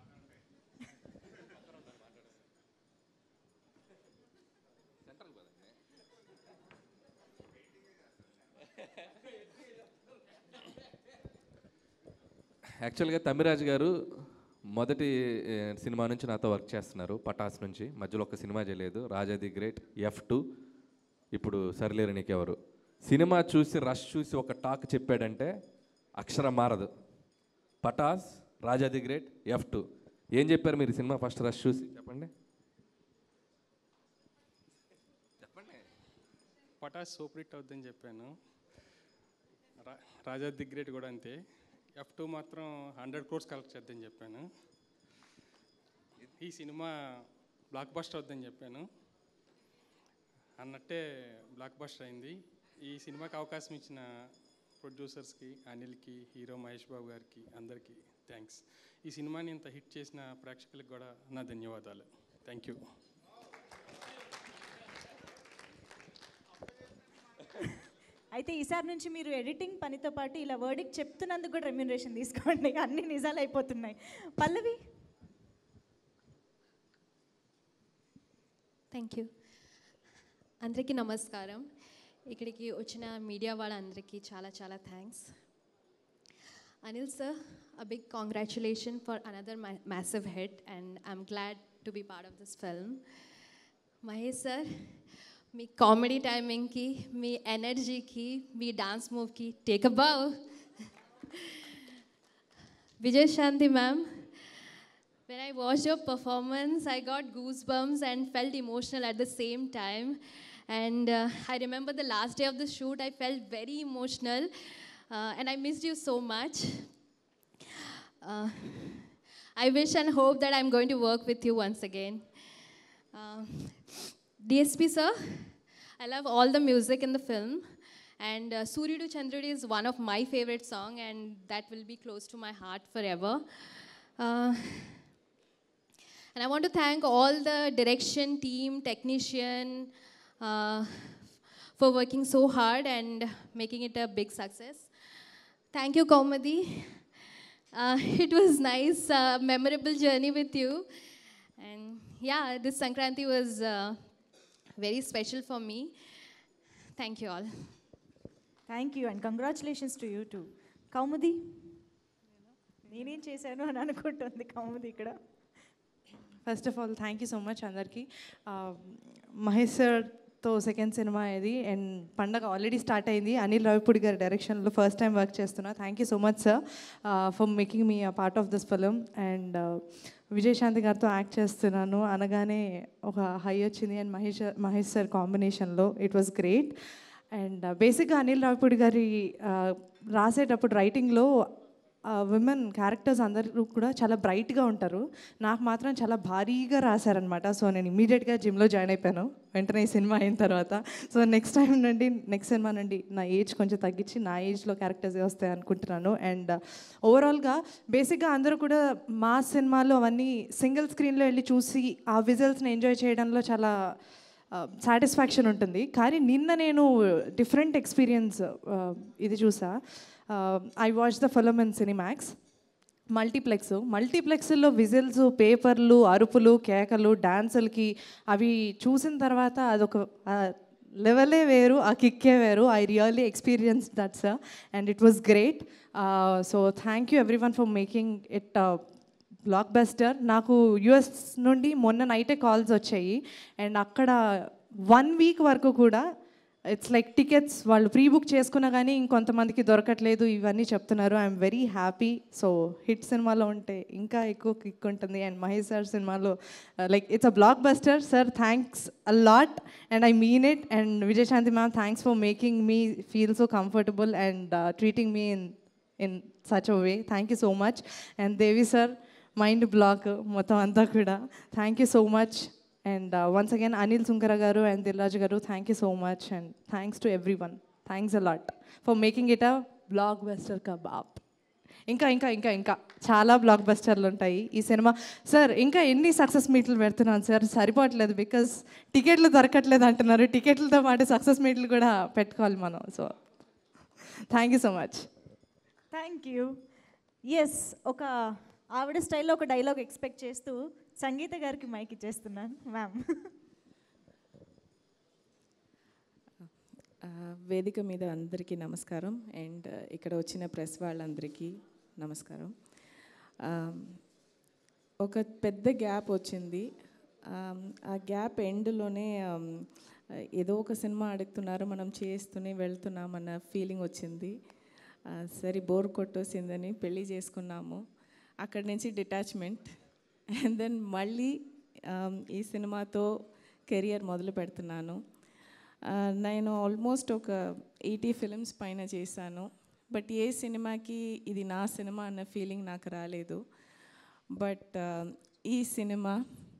Speaker 8: యాక్చువల్గా తమిరాజు గారు మొదటి ఏ, సినిమా నుంచి నాతో వర్క్ చేస్తున్నారు పటాస్ నుంచి మధ్యలో ఒక సినిమా చేయలేదు Raja the great F two ఇప్పుడు సరిలేరు నీకెవరు సినిమా చూసి రష్ చూసి ఒక టాక్ చెప్పాడంటే అక్షరం మారదు Pataas Raja the great F two ఏం చెప్పారు మీరు ఈ సినిమా ఫస్ట్ రష్ చూసి చెప్పండి
Speaker 9: పటాస్ సూపర్ హిట్ అవుద్దని చెప్పాను రా రాజా ది గ్రేట్ కూడా అంతే ఎఫ్ టూ మాత్రం హండ్రెడ్ క్రోర్స్ కలెక్ట్ చేద్దని చెప్పాను ఈ సినిమా బ్లాక్ బస్టర్ అవుద్దని చెప్పాను అన్నట్టే బ్లాక్ బస్టర్ అయింది ఈ సినిమాకి అవకాశం ఇచ్చిన ప్రొడ్యూసర్స్కి అనిల్కి హీరో మహేష్ బాబు గారికి అందరికీ థ్యాంక్స్ ఈ సినిమాని ఇంత హిట్ చేసిన ప్రేక్షకులకు కూడా నా ధన్యవాదాలు థ్యాంక్ యూ
Speaker 2: అయితే ఈసారి నుంచి మీరు ఎడిటింగ్ పనితో పాటు ఇలా వర్డిక్ చెప్తున్నందుకు కూడా రెమ్యూనరేషన్ తీసుకోండి అన్ని నిజాలు అయిపోతున్నాయి పల్లవి
Speaker 10: థ్యాంక్ యూ అందరికీ నమస్కారం ఇక్కడికి వచ్చిన మీడియా వాళ్ళందరికీ చాలా చాలా thanks Anil sir a big congratulation for another massive hit and I'm glad to be part of this film Mahesh sir మీ కామెడీ టైమింగ్కి మీ ఎనర్జీకి మీ డాన్స్ మూవ్కి take a bow Vijay Shanti ma'am When I watched your performance, I got goosebumps and felt emotional at the same time. And uh, I remember the last day of the shoot, I felt very emotional. Uh, and I missed you so much. Uh, I wish and hope that I'm going to work with you once again. Uh, DSP sir, I love all the music in the film. And uh, Suridu Chandrudi is one of my favorite song and that will be close to my heart forever. Uh, and I want to thank all the direction team, technician, uh, for working so hard and making it a big success. Thank you, Komadi. Uh, it was nice, uh, memorable journey with you. And yeah, this Sankranti was uh, very special for me. Thank you all.
Speaker 2: Thank you and congratulations to you too Kaumudi నేనేం చేశాను అని అనుకుంటుంది కౌముది ఇక్కడ
Speaker 11: first of all thank you so much అందరికీ మహేష్ సార్తో సెకండ్ సినిమా ఇది అండ్ పండగ ఆల్రెడీ స్టార్ట్ అయింది అనిల్ రావిపూడి గారి డైరెక్షన్లో ఫస్ట్ టైం వర్క్ చేస్తున్నా thank you so much sir for making me a part of this film and Vijayashanti గారితో యాక్ట్ చేస్తున్నాను అనగానే ఒక హై వచ్చింది అండ్ మహేష్ మహేష్ సార్ కాంబినేషన్లో ఇట్ వాస్ గ్రేట్ అండ్ బేసిక్గా అనిల్ రావిపూడి గారి uh, రాసేటప్పుడు రైటింగ్లో విమెన్ క్యారెక్టర్స్ అందరూ కూడా చాలా బ్రైట్గా ఉంటారు నాకు మాత్రం చాలా భారీగా రాశారనమాట సో నేను ఇమీడియట్గా జిమ్లో జాయిన్ అయిపోయాను వెంటనే ఈ సినిమా అయిన తర్వాత సో నెక్స్ట్ టైం నుండి నెక్స్ట్ సినిమా నుండి నా ఏజ్ కొంచెం తగ్గించి నా ఏజ్లో క్యారెక్టర్స్ వస్తాయి అనుకుంటున్నాను అండ్ ఓవరాల్గా బేసిక్గా అందరూ కూడా మా సినిమాలో అవన్నీ సింగిల్ స్క్రీన్లో వెళ్ళి చూసి ఆ విజువల్స్ని ఎంజాయ్ చేయడంలో చాలా సాటిస్ఫాక్షన్ ఉంటుంది కానీ నిన్న నేను డిఫరెంట్ ఎక్స్పీరియన్స్ ఇది చూసా I watch the film in Cinemax multiplex మల్టీప్లెక్స్లో విజిల్స్ పేపర్లు అరుపులు కేకలు డాన్సులకి అవి చూసిన తర్వాత అదొక లెవెలే వేరు ఆ కిక్కే వేరు I really experience that sir and it was great so thank you every one for making it blockbuster నాకు యుఎస్ నుండి మొన్న నైటే కాల్స్ వచ్చాయి అండ్ అక్కడ వన్ వీక్ వరకు కూడా ఇట్స్ లైక్ టికెట్స్ వాళ్ళు ప్రీ బుక్ చేసుకున్నా కానీ ఇంకొంతమందికి దొరకట్లేదు ఇవన్నీ చెప్తున్నారు I'm very happy so hit సినిమాలో ఉంటే ఇంకా ఎక్కువ కిక్ ఉంటుంది అండ్ మహేష్ సార్ సినిమాలో like it's a blockbuster sir thanks a lot and I mean it and Vijayashanti ma'am thanks for making me feel so comfortable and treating me in in such a way thank you so much and Devi sir mind block మొత్తం అంతా కూడా thank you so much and once again Anil Sunkara గారు అండ్ దిల్రాజు గారు thank you so much and thanks to every one thanks a lot for making it a blockbuster కబాబ్ ఇంకా ఇంకా ఇంకా ఇంకా చాలా బ్లాక్ బస్టర్లు ఉంటాయి ఈ సినిమా సార్ ఇంకా ఎన్ని సక్సెస్ మీట్లు పెడుతున్నాను సార్ సరిపోవట్లేదు బికాస్ టికెట్లు దొరకట్లేదు అంటున్నారు టికెట్లతో పాటు సక్సెస్ మీట్లు కూడా పెట్టుకోవాలి మనం so thank you so much
Speaker 2: thank you yes ఒక ఆవిడ స్టైల్లో ఒక డైలాగ్ ఎక్స్పెక్ట్ చేస్తూ సంగీత గారికి మైక్ ఇచ్చేస్తున్నాను మ్యామ్
Speaker 12: ఆ, వేదిక మీద అందరికీ నమస్కారం అండ్ ఇక్కడ వచ్చిన ప్రెస్ వాళ్ళందరికీ నమస్కారం ఆ, ఒక పెద్ద గ్యాప్ వచ్చింది ఆ, ఆ గ్యాప్ ఎండ్లోనే ఏదో ఒక సినిమా అడుగుతున్నారు మనం చేస్తూనే వెళ్తున్నాం అన్న ఫీలింగ్ వచ్చింది ఆ, సరే బోర్ కొట్టొచ్చిందని పెళ్ళి చేసుకున్నాము అక్కడి నుంచి డిటాచ్మెంట్ అండ్ దెన్ మళ్ళీ ఆ, ఈ సినిమాతో కెరియర్ మొదలు పెడుతున్నాను ఆ, నేను ఆల్మోస్ట్ ఒక ఎయిటీ ఫిలిమ్స్ పైన చేశాను బట్ ఏ సినిమాకి ఇది నా సినిమా అన్న ఫీలింగ్ నాకు రాలేదు బట్ ఈ సినిమా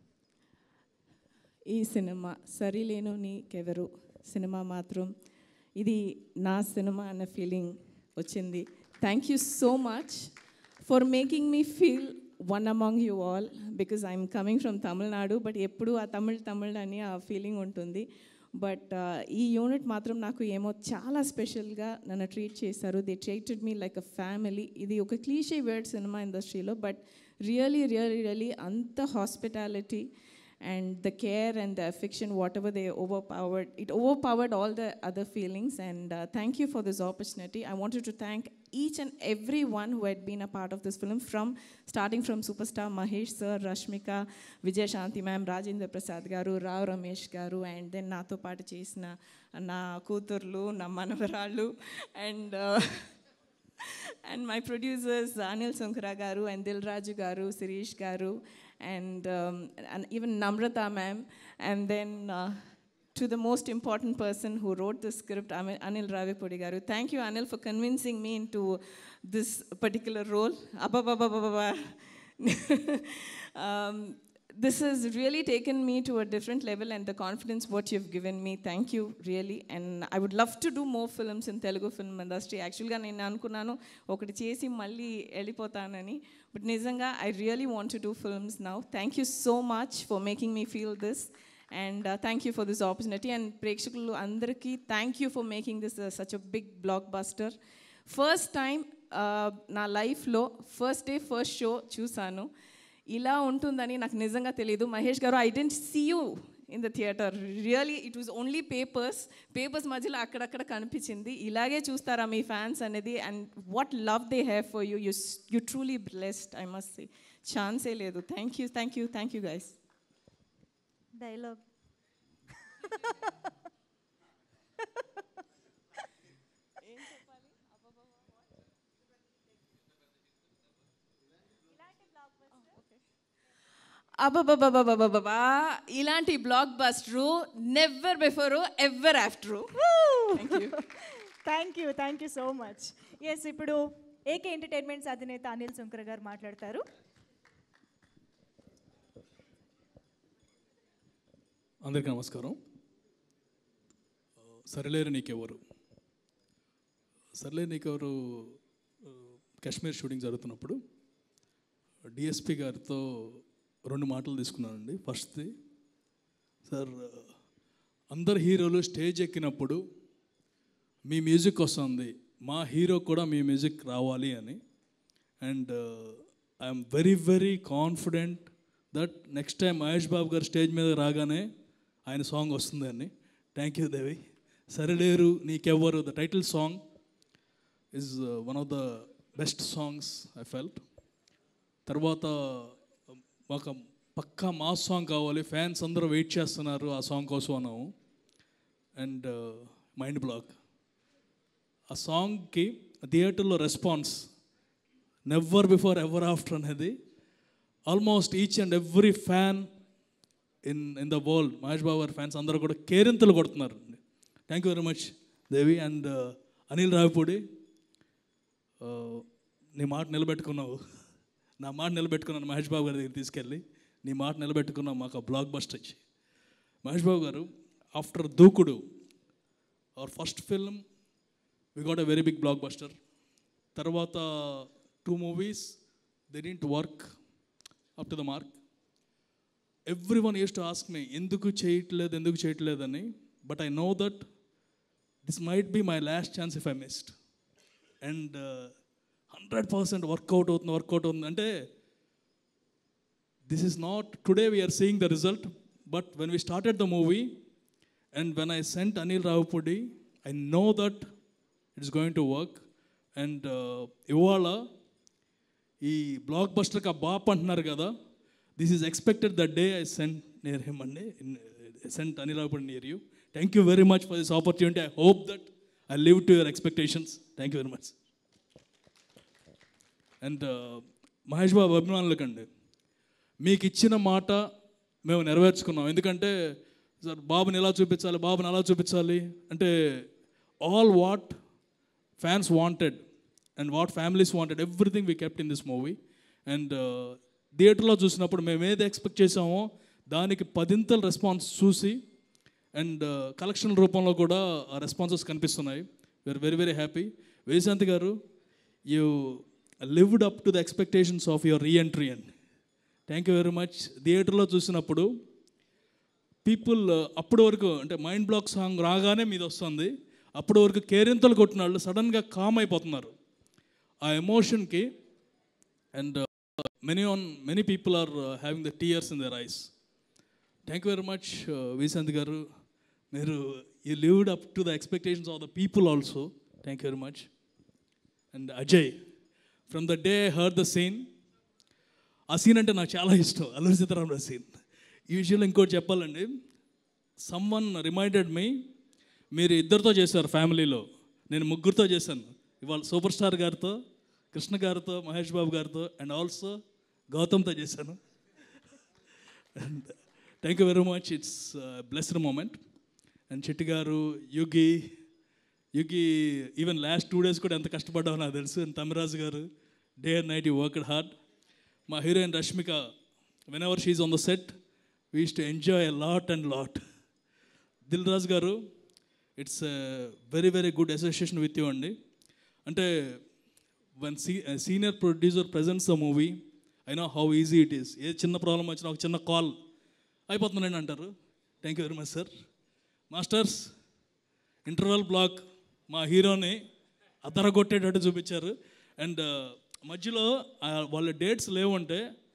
Speaker 12: ఈ సినిమా సరిలేను నీకెవరు సినిమా మాత్రం ఇది నా సినిమా అన్న ఫీలింగ్ వచ్చింది thank you so much for making me feel one among you all because I'm coming from Tamil Nadu but ఎప్పుడు ఆ తమిళ్ తమిళ్ అని ఆ ఫీలింగ్ ఉంటుంది బట్ ఈ యూనిట్ మాత్రం నాకు ఏమో చాలా స్పెషల్గా నన్ను ట్రీట్ చేశారు they treated me like a family ఇది ఒక క్లీషే వర్డ్ సినిమా ఇండస్ట్రీలో బట్ రియలీ రియలీ రియలీ అంత hospitality and the care and the affection, whatever they overpowered, it overpowered all the other feelings. And uh, thank you for this opportunity. I wanted to thank each and every one who had been a part of this film, from starting from superstar Mahesh sir, Rashmika, Vijay Shanti ma'am, Rajendra Prasad garu, Rao Ramesh garu, and then నాతో పాటు చేసిన నా కూతుర్లు నా మనవరాళ్ళు and and my producers Anil Sunkara garu and Dilraju garu, Sirish garu, and, um, and even Namrata ma'am, and then uh, to the most important person who wrote the script, Ami- Anil Ravipudi garu. Thank you, Anil, for convincing me into this particular role. Abba, um, this has really taken me to a different level and the confidence what you've given me thank you really and i would love to do more films in telugu film industry యాక్చువల్గా నేను అనుకున్నాను ఒకటి చేసి మళ్ళీ వెళ్ళిపోతానని బట్ నిజంగా I really want to do films now thank you so much for making me feel this and thank you for this opportunity and ప్రేక్షకులు అందరికీ thank you for making this such a big blockbuster first time నా లైఫ్లో ఫస్ట్ డే ఫస్ట్ షో చూశాను ఇలా ఉంటుందని నాకు నిజంగా తెలియదు మహేష్ గారు I didn't see you in the theatre really it was only papers papers మధ్యలో అక్కడక్కడ కనిపించింది ఇలాగే చూస్తారా మీ ఫ్యాన్స్ అనేది and what love they have for you you you truly blessed I must say ఛాన్సే లేదు thank you thank you thank you guys
Speaker 2: dialogue
Speaker 12: అబ్బబ్బబ్బబ్బబ్బబ్బా ఇలాంటి blockbuster never before ever after
Speaker 2: thank you thank you so much yes ఇప్పుడు ఏకే ఎంటర్టైన్మెంట్స్ అధినేత అనిల్ సుంకర్ గారు మాట్లాడతారు
Speaker 13: అందరికీ నమస్కారం సరిలేరు నీకెవరు సరిలేరు నీకెవరు ఆ, కాశ్మీర్ షూటింగ్ జరుగుతున్నప్పుడు డిఎస్పి గారితో రెండు మాటలు తీసుకున్నానండి ఫస్ట్ది సార్ అందరు హీరోలు స్టేజ్ ఎక్కినప్పుడు మీ మ్యూజిక్ వస్తుంది మా హీరో కూడా మీ మ్యూజిక్ రావాలి అని and I'm very very confident that next time Mahesh Babu గారు స్టేజ్ మీద రాగానే ఆయన సాంగ్ వస్తుందని thank you Devi Sarileru Neekevvaru the title song is one of the best songs I felt తర్వాత ఒక పక్కా మాస్ సాంగ్ కావాలి ఫ్యాన్స్ అందరూ వెయిట్ చేస్తున్నారు ఆ సాంగ్ కోసం అన్నాము అండ్ మైండ్ బ్లాక్ ఆ సాంగ్కి థియేటర్లో response never before ever after అనేది almost each and every fan in in the world Mahesh Babu గారి ఫ్యాన్స్ అందరూ కూడా కేరింతలు కొడుతున్నారు thank you very much Devi and Anil Ravipudi uh, నీ మాట నిలబెట్టుకున్నావు నా మాట నిలబెట్టుకున్నాను మహేష్ బాబు గారి దగ్గర తీసుకెళ్ళి నీ మాట నిలబెట్టుకున్నావు మాకు ఆ బ్లాక్ బస్టర్ ఇచ్చి మహేష్ బాబు గారు after Dookudu our first film we got a very big blockbuster తర్వాత two movies they didn't work up to the mark every one used to ask me ఎందుకు చేయట్లేదు ఎందుకు చేయట్లేదని but I know that this might be my last chance if I missed and hundred percent work out అవుతుంది వర్కౌట్ అవుతుంది అంటే this is not today we're seeing the result but when we started the movie and when I sent Anil Ravipudi I know that it's going to work and ఇవాళ ఈ బ్లాక్ బస్టర్కి ఆ బాప్ అంటున్నారు కదా this is expected the day I sent near him అండి sent Anil Ravipudi near you thank you very much for this opportunity I hope that I live to your expectations thank you very much and Mahesh Babu అభిమానులకండి మీకు ఇచ్చిన మాట మేము నెరవేర్చుకున్నాం ఎందుకంటే సార్ బాబుని ఎలా చూపించాలి బాబుని ఎలా చూపించాలి అంటే all what fans wanted and what families wanted everything we kept in this movie and థియేటర్లో చూసినప్పుడు మేము ఏది ఎక్స్పెక్ట్ చేసామో దానికి పదింతల రెస్పాన్స్ చూసి అండ్ కలెక్షన్ రూపంలో కూడా ఆ రెస్పాన్సెస్ కనిపిస్తున్నాయి వీఆర్ వెరీ వెరీ హ్యాపీ వేశాంతి గారు you lived up to the expectations of your reentry అండి థ్యాంక్ యూ వెరీ మచ్ థియేటర్లో చూసినప్పుడు పీపుల్ అప్పటి వరకు అంటే మైండ్ బ్లాక్ సాంగ్ రాగానే మీద వస్తుంది అప్పటి వరకు కేరింతలు కొట్టిన వాళ్ళు సడన్గా కామ్ అయిపోతున్నారు ఆ ఎమోషన్కి and many on many people are having the tears in their eyes thank you very much విశాంత్ గారు మీరు you lived up to the expectations of the people also thank you very much and Ajay from the day her the scene ఆ సీన్ అంటే నాకు చాలా ఇష్టం అల్లూరి సీతారామరాజు సీన్ ఈ విషయంలో ఇంకోటి చెప్పాలండి సమ్ వన్ రిమైండెడ్ మీ మీరు ఇద్దరితో చేశారు ఫ్యామిలీలో నేను ముగ్గురితో చేశాను ఇవాళ సూపర్ స్టార్ గారితో కృష్ణ గారితో మహేష్ బాబు గారితో అండ్ ఆల్సో గౌతమ్తో చేశాను and thank you very much it's blessed moment and Chitti గారు Yugi Yugi even last two days కూడా ఎంత కష్టపడ్డామో నాకు తెలుసు అండ్ తమిరాజు గారు day and night you worked hard మా heroine Rashmika when ever she on the set వీస్ to enjoy a lot and lot Dil Raju గారు it's very very good association with you అండి అంటే వన్ సీ senior producer presents the movie I know how easy it is a చిన్న ప్రాబ్లం వచ్చినా ఒక చిన్న కాల్ అయిపోతుందండి అంటారు thank you very much sir masters interval block మా హీరోని అదరగొట్టేటట్టు చూపించారు అండ్ మధ్యలో ఆ వాళ్ళ డేట్స్ లేవంటే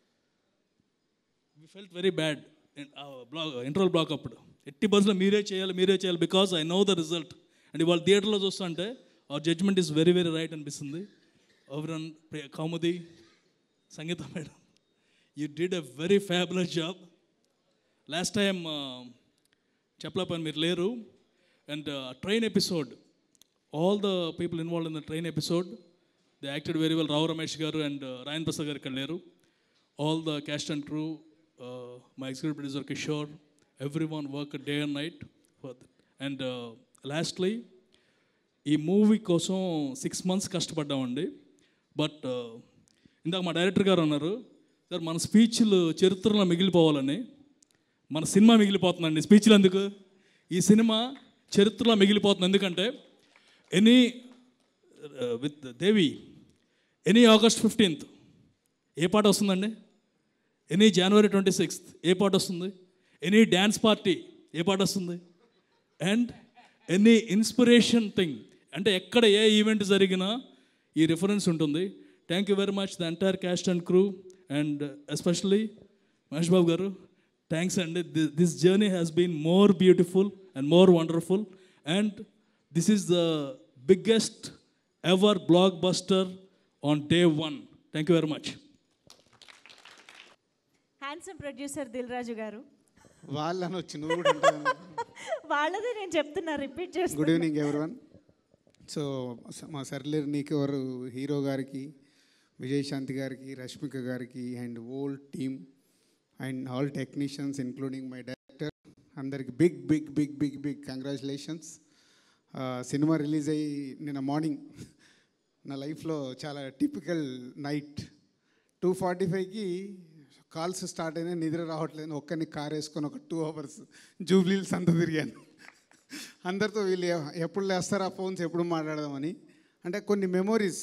Speaker 13: we felt very bad block interval block అప్పుడు ఎట్టి బస్సులో మీరే చేయాలి మీరే చేయాలి because I know the result and ఇవాళ థియేటర్లో చూస్తుంటే our judgment is very very right అనిపిస్తుంది ఓవరన్ Kaumudi Sangeetha madam you did a very fabulous job last time చెప్పలేపని మీరు లేరు and train episode all the people involve in the train episode they acted very well Rao Ramesh garu and Rayan Prasad గారు ఇక్కడ లేరు all the cast and crew my executive producer Kishore everyone work day and night for and lastly ఈ మూవీ కోసం సిక్స్ మంత్స్ కష్టపడ్డామండి బట్ ఇందాక మా డైరెక్టర్ గారు అన్నారు సార్ మన స్పీచ్లు చరిత్రలో మిగిలిపోవాలని మన సినిమా మిగిలిపోతుందండి స్పీచ్లు ఎందుకు ఈ సినిమా చరిత్రలో మిగిలిపోతుంది ఎందుకంటే any with Devi any August fifteenth ఏ పాట వస్తుందండి ఎనీ జనవరి ట్వంటీ సిక్స్త్ ఏ పాట వస్తుంది ఎనీ డ్యాన్స్ పార్టీ ఏ పాట వస్తుంది అండ్ ఎనీ ఇన్స్పిరేషన్ థింగ్ అంటే ఎక్కడ ఏ ఈవెంట్ జరిగినా ఈ రిఫరెన్స్ ఉంటుంది thank you very much the entire cast and crew and especially Mahesh Babu garu thanks అండి this journey has been more beautiful and more wonderful and this is the biggest ever blockbuster on day one thank you very much
Speaker 2: handsome producer Dil Raju garu
Speaker 14: వాళ్ళని వచ్చి నువ్వు కూడా అంటావు.
Speaker 2: వాళ్ళదే నేను చెప్తున్నా రిపీట్ చేస్తున్నా
Speaker 14: గుడ్ ఈవినింగ్ ఎవ్రీవన్ సో స- మా సర్లేరు నీకెవరు హీరో గారికి విజయశాంతి గారికి రష్మిక గారికి and all team and all technicians including my director అందరికి big big big big big congratulations cinema release అయ్యి నిన్న మార్నింగ్ నా లైఫ్లో చాలా టిపికల్ నైట్ టూ ఫార్టీ ఫైవ్కి కాల్స్ స్టార్ట్ అయినా నిద్ర రావట్లేదు ఒక్కరిని కార్ వేసుకొని ఒక టూ అవర్స్ జూబ్లీల్స్ అంతా తిరిగాను అందరితో వీళ్ళు ఎ- ఎప్పుడు లేస్తారా ఫోన్స్ ఎప్పుడు మాట్లాడదామని అంటే కొన్ని మెమోరీస్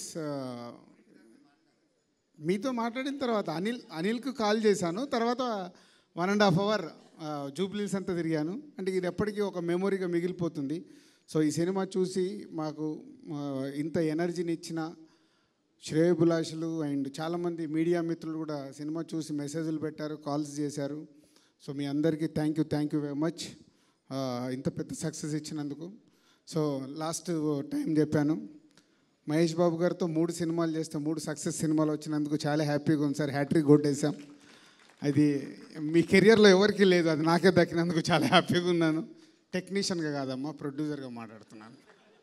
Speaker 14: మీతో మాట్లాడిన తర్వాత అనిల్ అనిల్కి కాల్ చేశాను తర్వాత వన్ అండ్ హాఫ్ అవర్ జూబ్లీస్ అంతా తిరిగాను అంటే ఇది ఎప్పటికీ ఒక మెమొరీగా మిగిలిపోతుంది సో ఈ సినిమా చూసి మాకు ఆ, ఇంత ఎనర్జీని ఇచ్చిన శ్రేయభిలాషులు అండ్ చాలామంది మీడియా మిత్రులు కూడా సినిమా చూసి మెసేజ్లు పెట్టారు కాల్స్ చేశారు సో మీ అందరికీ thank you thank you very much ఇంత పెద్ద సక్సెస్ ఇచ్చినందుకు సో లాస్ట్ టైం చెప్పాను మహేష్ బాబు గారితో మూడు సినిమాలు చేస్తే మూడు సక్సెస్ సినిమాలు వచ్చినందుకు చాలా హ్యాపీగా ఉంది సార్ హ్యాట్రిక్ కొట్టేశాం అది మీ కెరియర్లో ఎవరికీ లేదు అది నాకే దక్కినందుకు చాలా హ్యాపీగా ఉన్నాను టెక్నీషియన్గా కాదమ్మా ప్రొడ్యూసర్గా మాట్లాడుతున్నాను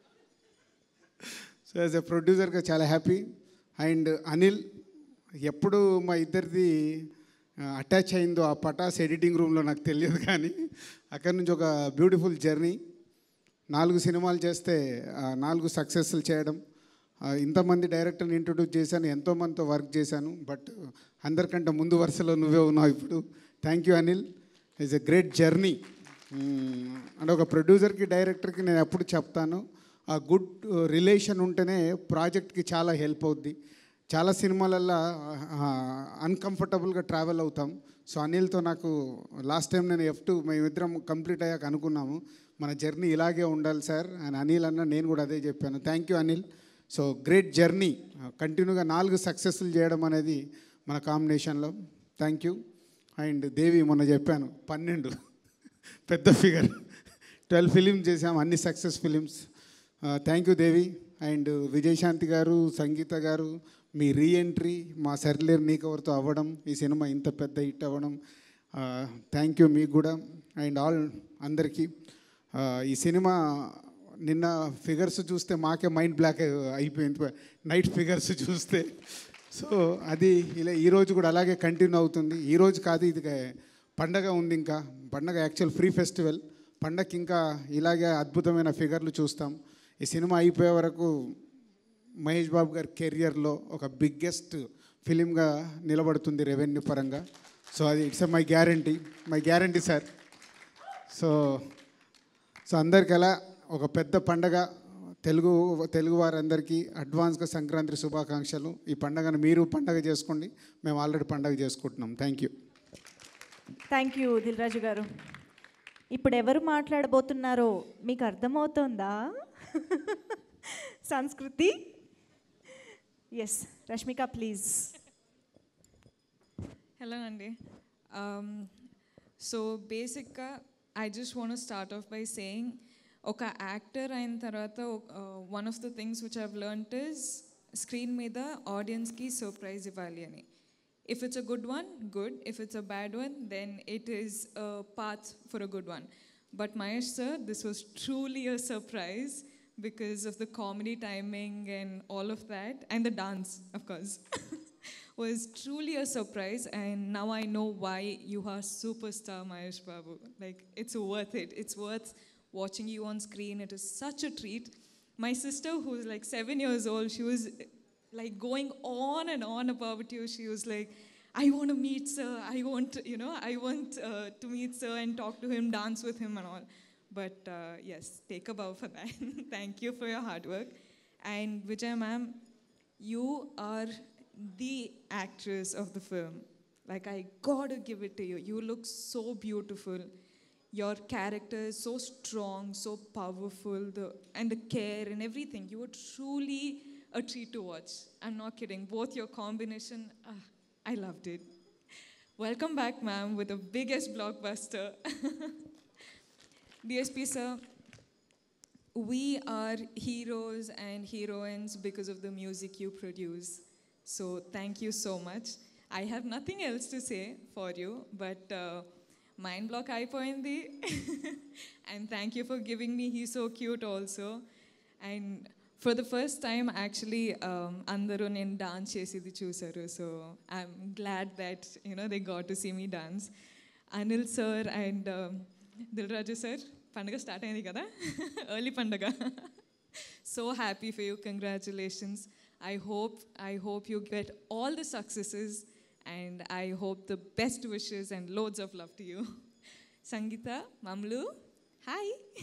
Speaker 14: సో యాజ్ ఎ ప్రొడ్యూసర్గా చాలా హ్యాపీ అండ్ అనిల్ ఎప్పుడు మా ఇద్దరిది అటాచ్ అయిందో ఆ పటాస్ ఎడిటింగ్ రూమ్లో నాకు తెలియదు కానీ అక్కడి నుంచి ఒక బ్యూటిఫుల్ జర్నీ నాలుగు సినిమాలు చేస్తే ఆ నాలుగు సక్సెస్లు చేయడం ఆ ఇంతమంది డైరెక్టర్ని ఇంట్రొడ్యూస్ చేశాను ఎంతోమందితో వర్క్ చేశాను బట్ అందరికంటే ముందు వరుసలో నువ్వే ఉన్నావు ఇప్పుడు thank you Anil it's a great journey అంటే ఒక ప్రొడ్యూసర్కి డైరెక్టర్కి నేను ఎప్పుడు చెప్తాను ఆ గుడ్ రిలేషన్ ఉంటేనే ప్రాజెక్ట్కి చాలా హెల్ప్ అవుద్ది చాలా సినిమాలల్లో అన్కంఫర్టబుల్గా ట్రావెల్ అవుతాం సో అనిల్తో నాకు లాస్ట్ టైం నేను ఎఫ్ టూ మేమిద్దరం కంప్లీట్ అయ్యాక అనుకున్నాము మన జర్నీ ఇలాగే ఉండాలి సార్ అని అనిల్ అన్న నేను కూడా అదే చెప్పాను thank you Anil so great journey కంటిన్యూగా నాలుగు సక్సెస్ఫుల్ చేయడం అనేది మన కాంబినేషన్లో థ్యాంక్ యూ అండ్ దేవి మొన్న చెప్పాను పన్నెండు పెద్ద ఫిగర్ ట్వెల్వ్ ఫిలిమ్స్ చేసాం అన్ని success films thank you Devi and Vijayashanti garu Sangeetha గారు మీ రీఎంట్రీ మా సర్లేరు నీకెవరితో అవ్వడం ఈ సినిమా ఇంత పెద్ద హిట్ అవ్వడం థ్యాంక్ యూ మీకు కూడా అండ్ ఆల్ అందరికీ ఆ, ఈ సినిమా నిన్న ఫిగర్స్ చూస్తే మాకే మైండ్ బ్లాక్ అయిపోయింది నైట్ ఫిగర్స్ చూస్తే సో అది ఇలా ఈరోజు కూడా అలాగే కంటిన్యూ అవుతుంది ఈరోజు కాదు ఇది పండగ ఉంది ఇంకా పండగ యాక్చువల్ ఫ్రీ ఫెస్టివల్ పండగకి ఇంకా ఇలాగే అద్భుతమైన ఫిగర్లు చూస్తాం ఈ సినిమా అయిపోయే వరకు మహేష్ బాబు గారి కెరియర్లో ఒక బిగ్గెస్ట్ ఫిలింగా నిలబడుతుంది రెవెన్యూ పరంగా సో అది it's my guarantee my guarantee sir so so అందరికి అలా ఒక పెద్ద పండగ తెలుగు తెలుగు వారందరికీ అడ్వాన్స్గా సంక్రాంతి శుభాకాంక్షలు ఈ పండగను మీరు పండగ చేసుకోండి మేము ఆల్రెడీ పండగ చేసుకుంటున్నాం thank you
Speaker 2: thank you Dil Raju garu ఇప్పుడు ఎవరు మాట్లాడబోతున్నారో మీకు అర్థమవుతోందా Samskruthi yes Rashmika please
Speaker 15: hello అండి సో బేసిక్గా I just want start off by saying ఒక యాక్టర్ అయిన తర్వాత one of the things which have learnt is screen మీద ఆడియన్స్కి సర్ప్రైజ్ ఇవ్వాలి అని If it's a good one, good. If it's a bad one, then it is a path for a good one. But Mahesh sir, this was truly a surprise because of the comedy timing and all of that, and the dance, of course. was truly a surprise and now I know why you are superstar Mahesh Babu. Like it's worth it. It's worth watching you on screen. It is such a treat. My sister who's like 7 years old, she was like going on and on about you. She was like I want to meet sir. I want, you know, I want uh, to meet sir and talk to him, dance with him and all. But uh, yes, take a bow for that. Thank you for your hard work. And Vijay ma'am, you are the actress of the film. Like, I gotta give it to you. You look so beautiful. Your character is so strong, so powerful, the, and the care and everything. You were truly a treat to watch. I'm not kidding. Both your combination, ah, I loved it. Welcome back, ma'am, with the biggest blockbuster. DSP sir, we are heroes and heroines because of the music you produce. So thank you so much. I have nothing else to say for you, but uh, mind block అయిపోయింది and thank you for giving me He's So Cute also. And for the first time, actually, um, అందరూ నేను డాన్స్ చేసేది చూసారు so I'm glad that you know they got to see me dance Anil sir and Dil Raju sir పండగ స్టార్ట్ అయింది కదా ఎర్లీ పండగ so happy for you congratulations I hope I hope you get all the successes and I hope the best wishes and loads of love to you. Sangita, Mamlu, hi.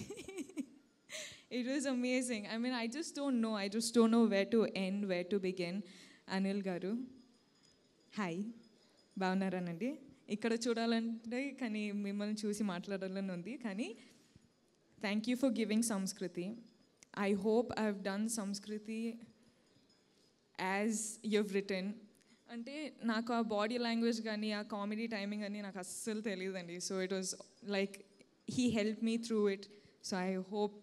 Speaker 15: it was amazing. I mean, I just don't know. I just don't know where to end, where to begin. Anil Garu, hi బాగున్నారానండి ఇక్కడ చూడాలంటే కానీ మిమ్మల్ని చూసి మాట్లాడాలని ఉంది కానీ thank you for giving Samskruthi I hope I have done Samskruthi as you've return అంటే నాకు ఆ బాడీ లాంగ్వేజ్ కానీ ఆ కామెడీ టైమింగ్ అని నాకు అస్సలు తెలియదండి so it was like he help me through it so I hope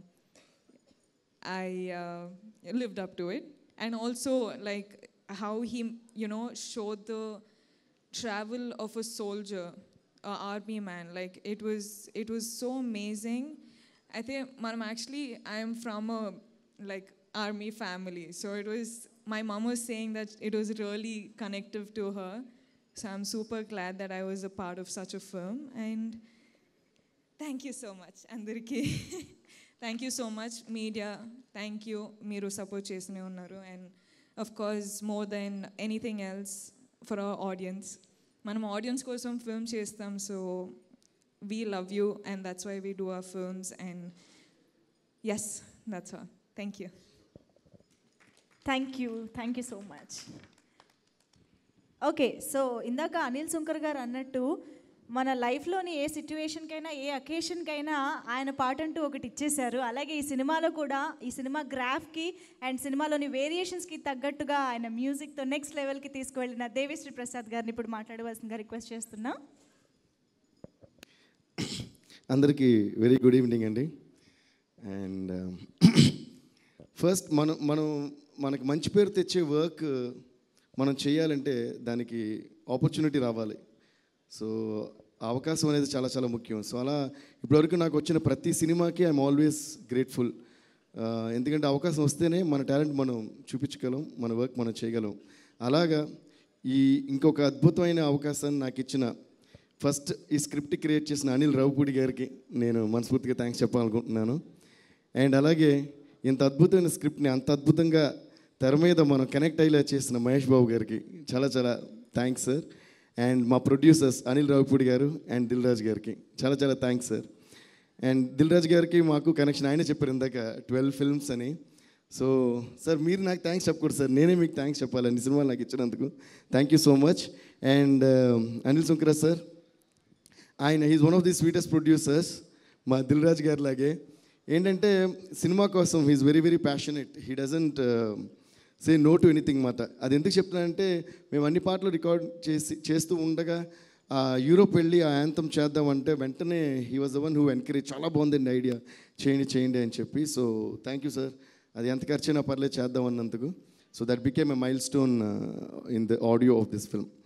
Speaker 15: I lived up to it and also like how he you know show the travel of a soldier, a army man. Like it was, it was so amazing. I think, Madam, actually, I am from a like army family, so it was. My mom was saying that it was really connective to her. So I'm super glad that I was a part of such a film. And thank you so much, Andariki. thank you so much, media. Thank you, Miru support chesne unnaru. And of course, more than anything else, for our audience మనం ఆడియన్స్ కోసం ఫిల్మ్ చేస్తాం so we love you and that's why we do our films and yes that's all thank you
Speaker 2: thank you thank you so much okay so ఇందాక అనిల్ సుంకర్ గారు అన్నట్టు మన లైఫ్లోని ఏ సిచ్యువేషన్కైనా ఏ అకేషన్కైనా ఆయన పాట అంటూ ఒకటి ఇచ్చేశారు అలాగే ఈ సినిమాలో కూడా ఈ సినిమా గ్రాఫ్కి అండ్ సినిమాలోని వేరియేషన్స్కి తగ్గట్టుగా ఆయన మ్యూజిక్తో నెక్స్ట్ లెవెల్కి తీసుకువెళ్ళిన దేవిశ్రీ ప్రసాద్ గారిని ఇప్పుడు మాట్లాడవలసిందిగా రిక్వెస్ట్ చేస్తున్నా
Speaker 16: అందరికీ వెరీ గుడ్ ఈవినింగ్ అండి అండ్ ఫస్ట్ మనం మనం మనకు మంచి పేరు తెచ్చే వర్క్ మనం చేయాలంటే దానికి ఆపర్చునిటీ రావాలి సో ఆ అవకాశం అనేది చాలా చాలా ముఖ్యం సో అలా ఇప్పటివరకు నాకు వచ్చిన ప్రతి సినిమాకి ఐఎమ్ ఆల్వేస్ గ్రేట్ఫుల్ ఎందుకంటే అవకాశం వస్తేనే మన టాలెంట్ మనం చూపించగలం మన వర్క్ మనం చేయగలం అలాగా ఈ ఇంకొక అద్భుతమైన అవకాశాన్ని నాకు ఇచ్చిన ఫస్ట్ ఈ స్క్రిప్ట్ క్రియేట్ చేసిన అనిల్ రావుపూడి గారికి నేను మనస్ఫూర్తిగా థ్యాంక్స్ చెప్పాలనుకుంటున్నాను అండ్ అలాగే ఇంత అద్భుతమైన స్క్రిప్ట్ని అంత అద్భుతంగా తెర మీద మనం కనెక్ట్ అయ్యేలా చేసిన మహేష్ బాబు గారికి చాలా చాలా థ్యాంక్స్ సార్ అండ్ మా ప్రొడ్యూసర్స్ అనిల్ రావుపూడి గారు అండ్ దిల్ రాజు గారికి చాలా చాలా thanks sir and Dil Raju గారికి మాకు కనెక్షన్ ఆయనే చెప్పారు ఇందాక ట్వెల్వ్ ఫిల్మ్స్ అని సో సార్ మీరు నాకు థ్యాంక్స్ చెప్పకూడదు సార్ నేనే మీకు థ్యాంక్స్ చెప్పాలి అన్ని సినిమాలు నాకు ఇచ్చినందుకు thank you so much and Anil Sunkara sir ఆయన he's one of the sweetest producers మా దిల్ రాజు గారి లాగే ఏంటంటే సినిమా కోసం he's very very passionate he doesn't say no to anything మాట అది ఎందుకు చెప్తున్నానంటే మేము అన్ని పాటలు రికార్డ్ చేసి చేస్తూ ఉండగా ఆ యూరోప్ వెళ్ళి ఆ యాంతం చేద్దామంటే వెంటనే he was the one who encourage చాలా బాగుందండి ఐడియా చేయండి చేయండి అని చెప్పి సో థ్యాంక్ యూ సార్ అది ఎంత ఖర్చైనా పర్లేదు చేద్దాం అన్నందుకు so that became a milestone in the audio of this film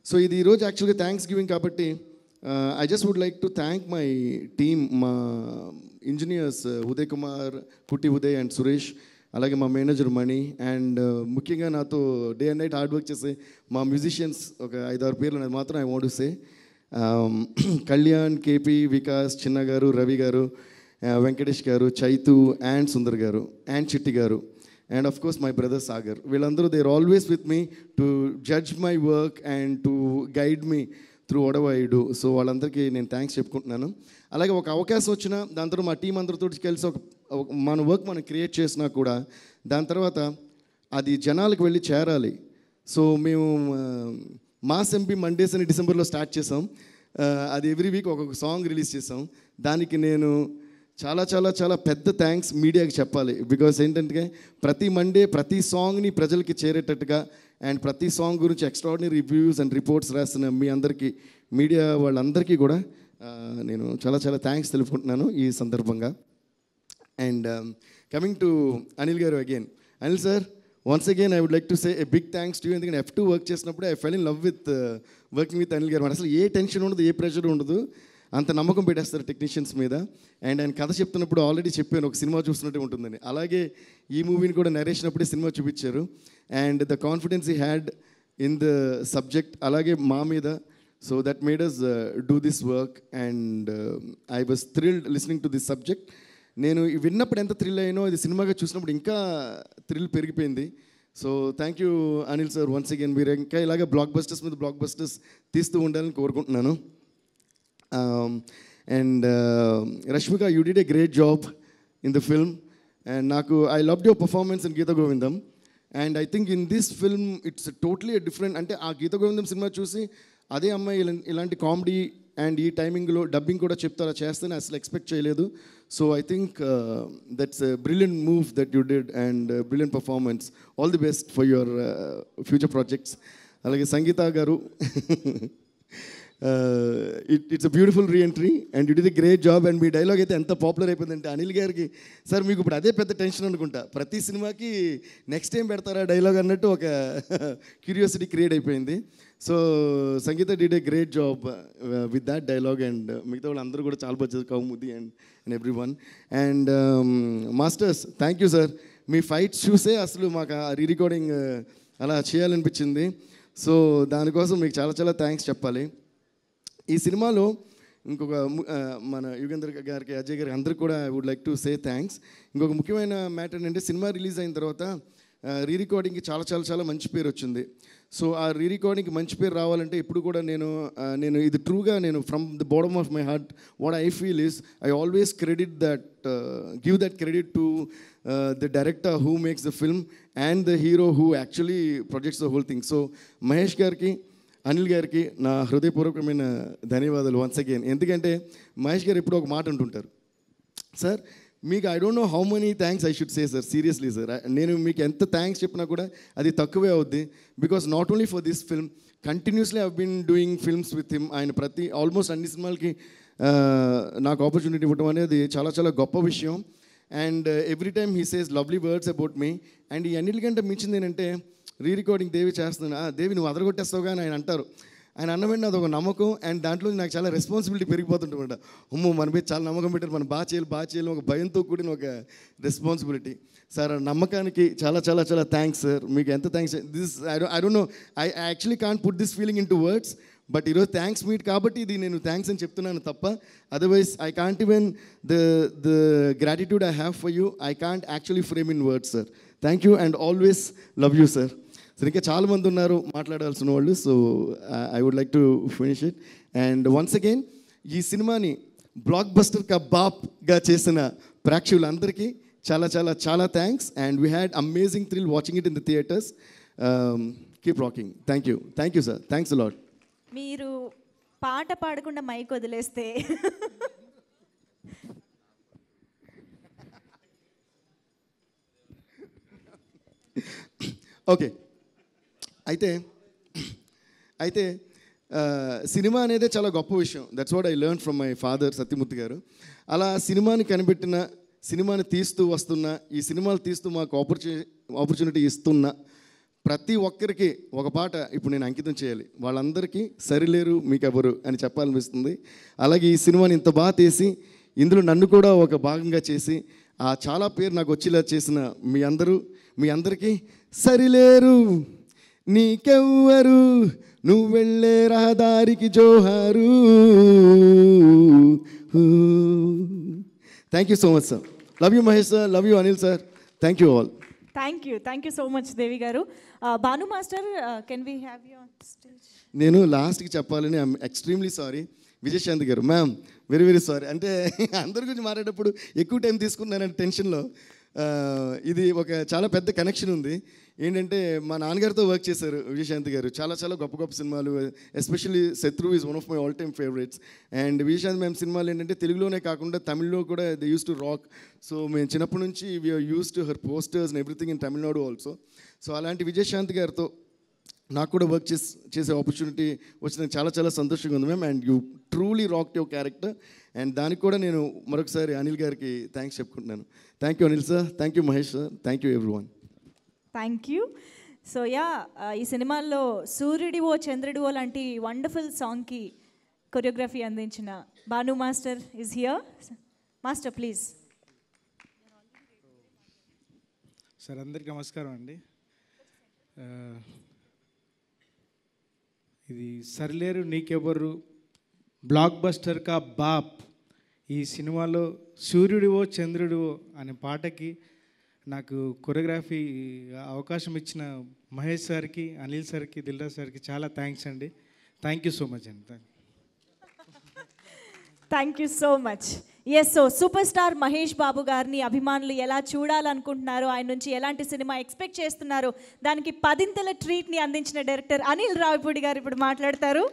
Speaker 16: so ఇది ఈరోజు యాక్చువల్గా థ్యాంక్స్ గివింగ్ కాబట్టి I just would like to thank my team మా ఇంజనీర్స్ ఉదయ్ కుమార్ కుట్టి ఉదయ్ అండ్ సురేష్ అలాగే మా మేనేజర్ మణి అండ్ ముఖ్యంగా నాతో day and night hard work చేసే మా మ్యూజిషియన్స్ ఒక ఐదారు పేర్లు అనేది మాత్రం I want say Kalyan KP Vikas Chinna garu Ravi గారు uh, వెంకటేష్ గారు చైతు అండ్ సుందర్ గారు and Chitti garu and of course my brother Sagar వీళ్ళందరూ they are always with me to judge my work and to guide me through whatever I do so వాళ్ళందరికీ నేను థ్యాంక్స్ చెప్పుకుంటున్నాను అలాగే ఒక అవకాశం వచ్చినా దాని తర్వాత మా టీం అందరితో కలిసి ఒక ఒక- మన వర్క్ మనం క్రియేట్ చేసినా కూడా దాని తర్వాత అది జనాలకు వెళ్ళి చేరాలి సో మేము మాస్ ఎంపీ మండేస్ అని డిసెంబర్లో స్టార్ట్ చేసాం ఆ, అది ఎవ్రీ వీక్ ఒక్కొక్క సాంగ్ రిలీజ్ చేసాం దానికి నేను చాలా చాలా చాలా పెద్ద థ్యాంక్స్ మీడియాకి చెప్పాలి బికాస్ ఏంటంటే ప్రతి మండే ప్రతి సాంగ్ని ప్రజలకి చేరేటట్టుగా అండ్ ప్రతి సాంగ్ గురించి ఎక్స్ట్రాడినరీ రివ్యూస్ అండ్ రిపోర్ట్స్ రాసిన మీ అందరికీ మీడియా వాళ్ళందరికీ కూడా ఆ, నేను చాలా చాలా థ్యాంక్స్ తెలుపుకుంటున్నాను ఈ సందర్భంగా and coming to Anil garu again Anil sir once again I would like to say a big thanks to ఎందుకంటే ఎఫ్ టూ వర్క్ చేసినప్పుడు I fell in love with working with Anil garu అసలు ఏ టెన్షన్ ఉండదు ఏ ప్రెషర్ ఉండదు అంత నమ్మకం పెట్టేస్తారు టెక్నీషియన్స్ మీద అండ్ ఆయన కథ చెప్తున్నప్పుడు ఆల్రెడీ చెప్పాను ఒక సినిమా చూస్తున్నట్టే ఉంటుందని అలాగే ఈ మూవీని కూడా నరేషన్ అప్పుడే సినిమా చూపించారు and the confidence he had in the subject అలాగే మా మీద so that made us do this work and I was thrilled listening to this subject నేను ఇవి విన్నప్పుడు ఎంత థ్రిల్ అయ్యానో ఇది సినిమాగా చూసినప్పుడు ఇంకా థ్రిల్ పెరిగిపోయింది so thank you Anil sir once again మీరు ఇంకా ఇలాగే బ్లాక్ బస్టర్స్ మీద బ్లాక్ బస్టర్స్ తీస్తూ ఉండాలని కోరుకుంటున్నాను and Rashmika you did a great job in the film and నాకు I love your performance in Geetha Govindam and I think in this film it's totally different అంటే ఆ గీత గోవిందం సినిమా చూసి అదే అమ్మాయి ఇలా- ఇలాంటి కామెడీ అండ్ ఈ టైమింగ్లో డబ్బింగ్ కూడా చెప్తారా చేస్తేనే అసలు ఎక్స్పెక్ట్ చేయలేదు so I think that's brilliant move that you did and brilliant performance all the best for your future projects అలాగే Sangeetha garu it it's a beautiful reentry and it is a great job and మీ డైలాగ్ అయితే ఎంత పాపులర్ అయిపోయిందంటే అనిల్ గారికి సార్ మీకు ఇప్పుడు అదే పెద్ద టెన్షన్ అనుకుంటా ప్రతి సినిమాకి నెక్స్ట్ టైం పెడతారా డైలాగ్ అన్నట్టు ఒక క్యూరియాసిటీ క్రియేట్ అయిపోయింది so Sangeetha did a great job with that dialogue and మిగతా వాళ్ళు అందరూ కూడా చాలా బాగా Kaumudi and and every one and masters thank you sir మీ ఫైట్స్ చూసే అసలు మాకు ఆ రీ రికార్డింగ్ అలా చేయాలనిపించింది సో దానికోసం మీకు చాలా చాలా థ్యాంక్స్ చెప్పాలి ఈ సినిమాలో ఇంకొక ము- ఆ, మన యుగేంద్ర గారికి అజయ్ గారికి అందరికి కూడా I would like to say thanks ఇంకొక ముఖ్యమైన మ్యాటర్ ఏంటంటే సినిమా రిలీజ్ అయిన తర్వాత రీ రికార్డింగ్కి చాలా చాలా చాలా మంచి పేరు వచ్చింది సో ఆ రీ రికార్డింగ్కి మంచి పేరు రావాలంటే ఇప్పుడు కూడా నేను ఆ, నేను ఇది ట్రూగా నేను from the bottom of my heart what I feel is I always credit that give that credit to the director who makes the film and the hero who actually projects the whole thing so Mahesh గారికి అనిల్ గారికి నా హృదయపూర్వకమైన ధన్యవాదాలు వన్స్ అగైన్ ఎందుకంటే మహేష్ గారు ఎప్పుడు ఒక మాట అంటుంటారు సార్ మీకు I don't know how many thanks I should say sir seriously sir నేను మీకు ఎంత థ్యాంక్స్ చెప్పినా కూడా అది తక్కువే అవుద్ది because not only for this film continuously I been doing films with him ఆయన ప్రతి ఆల్మోస్ట్ అన్ని సినిమాలకి ఆ, నాకు ఆపర్చునిటీ ఇవ్వడం అనేది చాలా చాలా గొప్ప విషయం and every time he says lovely words about me and ఈ అన్నిటికంటే మించింది ఏంటంటే రీ రికార్డింగ్ దేవి చేస్తున్నాను "ఆ, దేవి నువ్వు అదరగొట్టేస్తావు కానీ ఆయన అంటారు ఆయన అన్నమైన అదొక నమ్మకం అండ్ దాంట్లో నాకు చాలా రెస్పాన్సిబిలిటీ పెరిగిపోతుంటుంట అమ్మో మన మీద చాలా నమ్మకం పెట్టారు మనం బాగా చేయాలి బాగా చేయాలి ఒక భయంతో కూడిన ఒక రెస్పాన్సిబిలిటీ సార్ ఆ నమ్మకానికి చాలా చాలా చాలా థ్యాంక్స్ సార్ మీకు ఎంత thanks this I I don't know I actually can't put this feeling into words but ఈరోజు థ్యాంక్స్ మీట్ కాబట్టి ఇది నేను థ్యాంక్స్ అని చెప్తున్నాను తప్ప otherwise I can't even the the gratitude I have for you I can't actually frame in words sir thank you and always love you sir so ఇంకా చాలా మంది ఉన్నారు మాట్లాడాల్సిన వాళ్ళు so I would like to finish it and once again ఈ సినిమాని బ్లాక్ బస్టర్ కా బాప్గా చేసిన ప్రేక్షకులందరికీ చాలా చాలా చాలా thanks and we had amazing thrill watching it in the theatres keep rocking thank you thank you sir thanks lot
Speaker 2: మీరు పాట పాడకుండా మైక్ వదిలేస్తే
Speaker 16: ఓకే అయితే అయితే ఆ, సినిమా అనేదే చాలా గొప్ప విషయం that's what I learn from my father Satyamurthy garu అలా సినిమాని కనిపెట్టిన సినిమాని తీస్తూ వస్తున్న ఈ సినిమాలు తీస్తూ మాకు ఆపర్చు ఆపర్చునిటీ ఇస్తున్న ప్రతి ఒక్కరికి ఒక పాట ఇప్పుడు నేను అంకితం చేయాలి వాళ్ళందరికీ సరిలేరు మీకెవరు అని చెప్పాలనిపిస్తుంది అలాగే ఈ సినిమాని ఇంత బాగా తీసి ఇందులో నన్ను కూడా ఒక భాగంగా చేసి ఆ చాలా పేరు నాకు వచ్చేలా చేసిన మీ అందరూ మీ అందరికీ సరిలేరు నీకెవ్వరు నువ్వు వెళ్ళే రహదారికి జోహారు thank you so much sir love you Mahesh sir love you Anil sir thank you all
Speaker 2: thank you thank you so much Devi గారు Bhanu master can we have you stage
Speaker 16: నేను లాస్ట్కి చెప్పాలని ఐఎమ్ ఎక్స్ట్రీమ్లీ సారీ విజయశాంతి గారు మ్యామ్ వెరీ వెరీ సారీ అంటే అందరి గురించి మాట్లాడేటప్పుడు ఎక్కువ టైం తీసుకున్నాను టెన్షన్లో ఆ, ఇది ఒక చాలా పెద్ద కనెక్షన్ ఉంది ఏంటంటే మా నాన్నగారితో వర్క్ చేశారు విజయశాంతి గారు చాలా చాలా గొప్ప గొప్ప సినిమాలు especially Shatru is one of my all time favourites and Vijayashanti ma'am సినిమాలు ఏంటంటే తెలుగులోనే కాకుండా తమిళ్లో కూడా they use to rock so మేము చిన్నప్పటి నుంచి we are use to her posters and everything in Tamil Nadu also so అలాంటి విజయశాంతి గారితో నాకు కూడా వర్క్ చేసి చేసే ఆపర్చునిటీ వచ్చిన చాలా చాలా సంతోషంగా ఉంది ma'am and you truly rock your character and దానికి కూడా నేను మరొకసారి అనిల్ గారికి థ్యాంక్స్ చెప్పుకుంటున్నాను thank you Anil sir thank you Mahesh sir thank you every one
Speaker 2: thank you so yeah ఈ సినిమాల్లో సూర్యుడివో చంద్రుడివో లాంటి వండర్ఫుల్ సాంగ్కి కొరియోగ్రఫీ అందించిన Bhanu master is here master please
Speaker 17: sir అందరికి నమస్కారం అండి ఆ, ఇది సర్లేరు నీకెవరు బ్లాక్ బస్టర్ కా బాప్ ఈ సినిమాలో సూర్యుడివో చంద్రుడివో అనే పాటకి నాకు కొరియోగ్రఫీ అవకాశం ఇచ్చిన మహేష్ సార్కి అనిల్ సార్కి దిల్రాజ్ సార్కి చాలా థ్యాంక్స్ అండి థ్యాంక్ యూ సో మచ్ అండి thank
Speaker 2: thank you so much yes so super star Mahesh Babu గారిని అభిమానులు ఎలా చూడాలనుకుంటున్నారో ఆయన నుంచి ఎలాంటి సినిమా ఎక్స్పెక్ట్ చేస్తున్నారో దానికి పదింతల ట్రీట్ని అందించిన డైరెక్టర్ అనిల్ రావిపూడి గారు ఇప్పుడు మాట్లాడతారు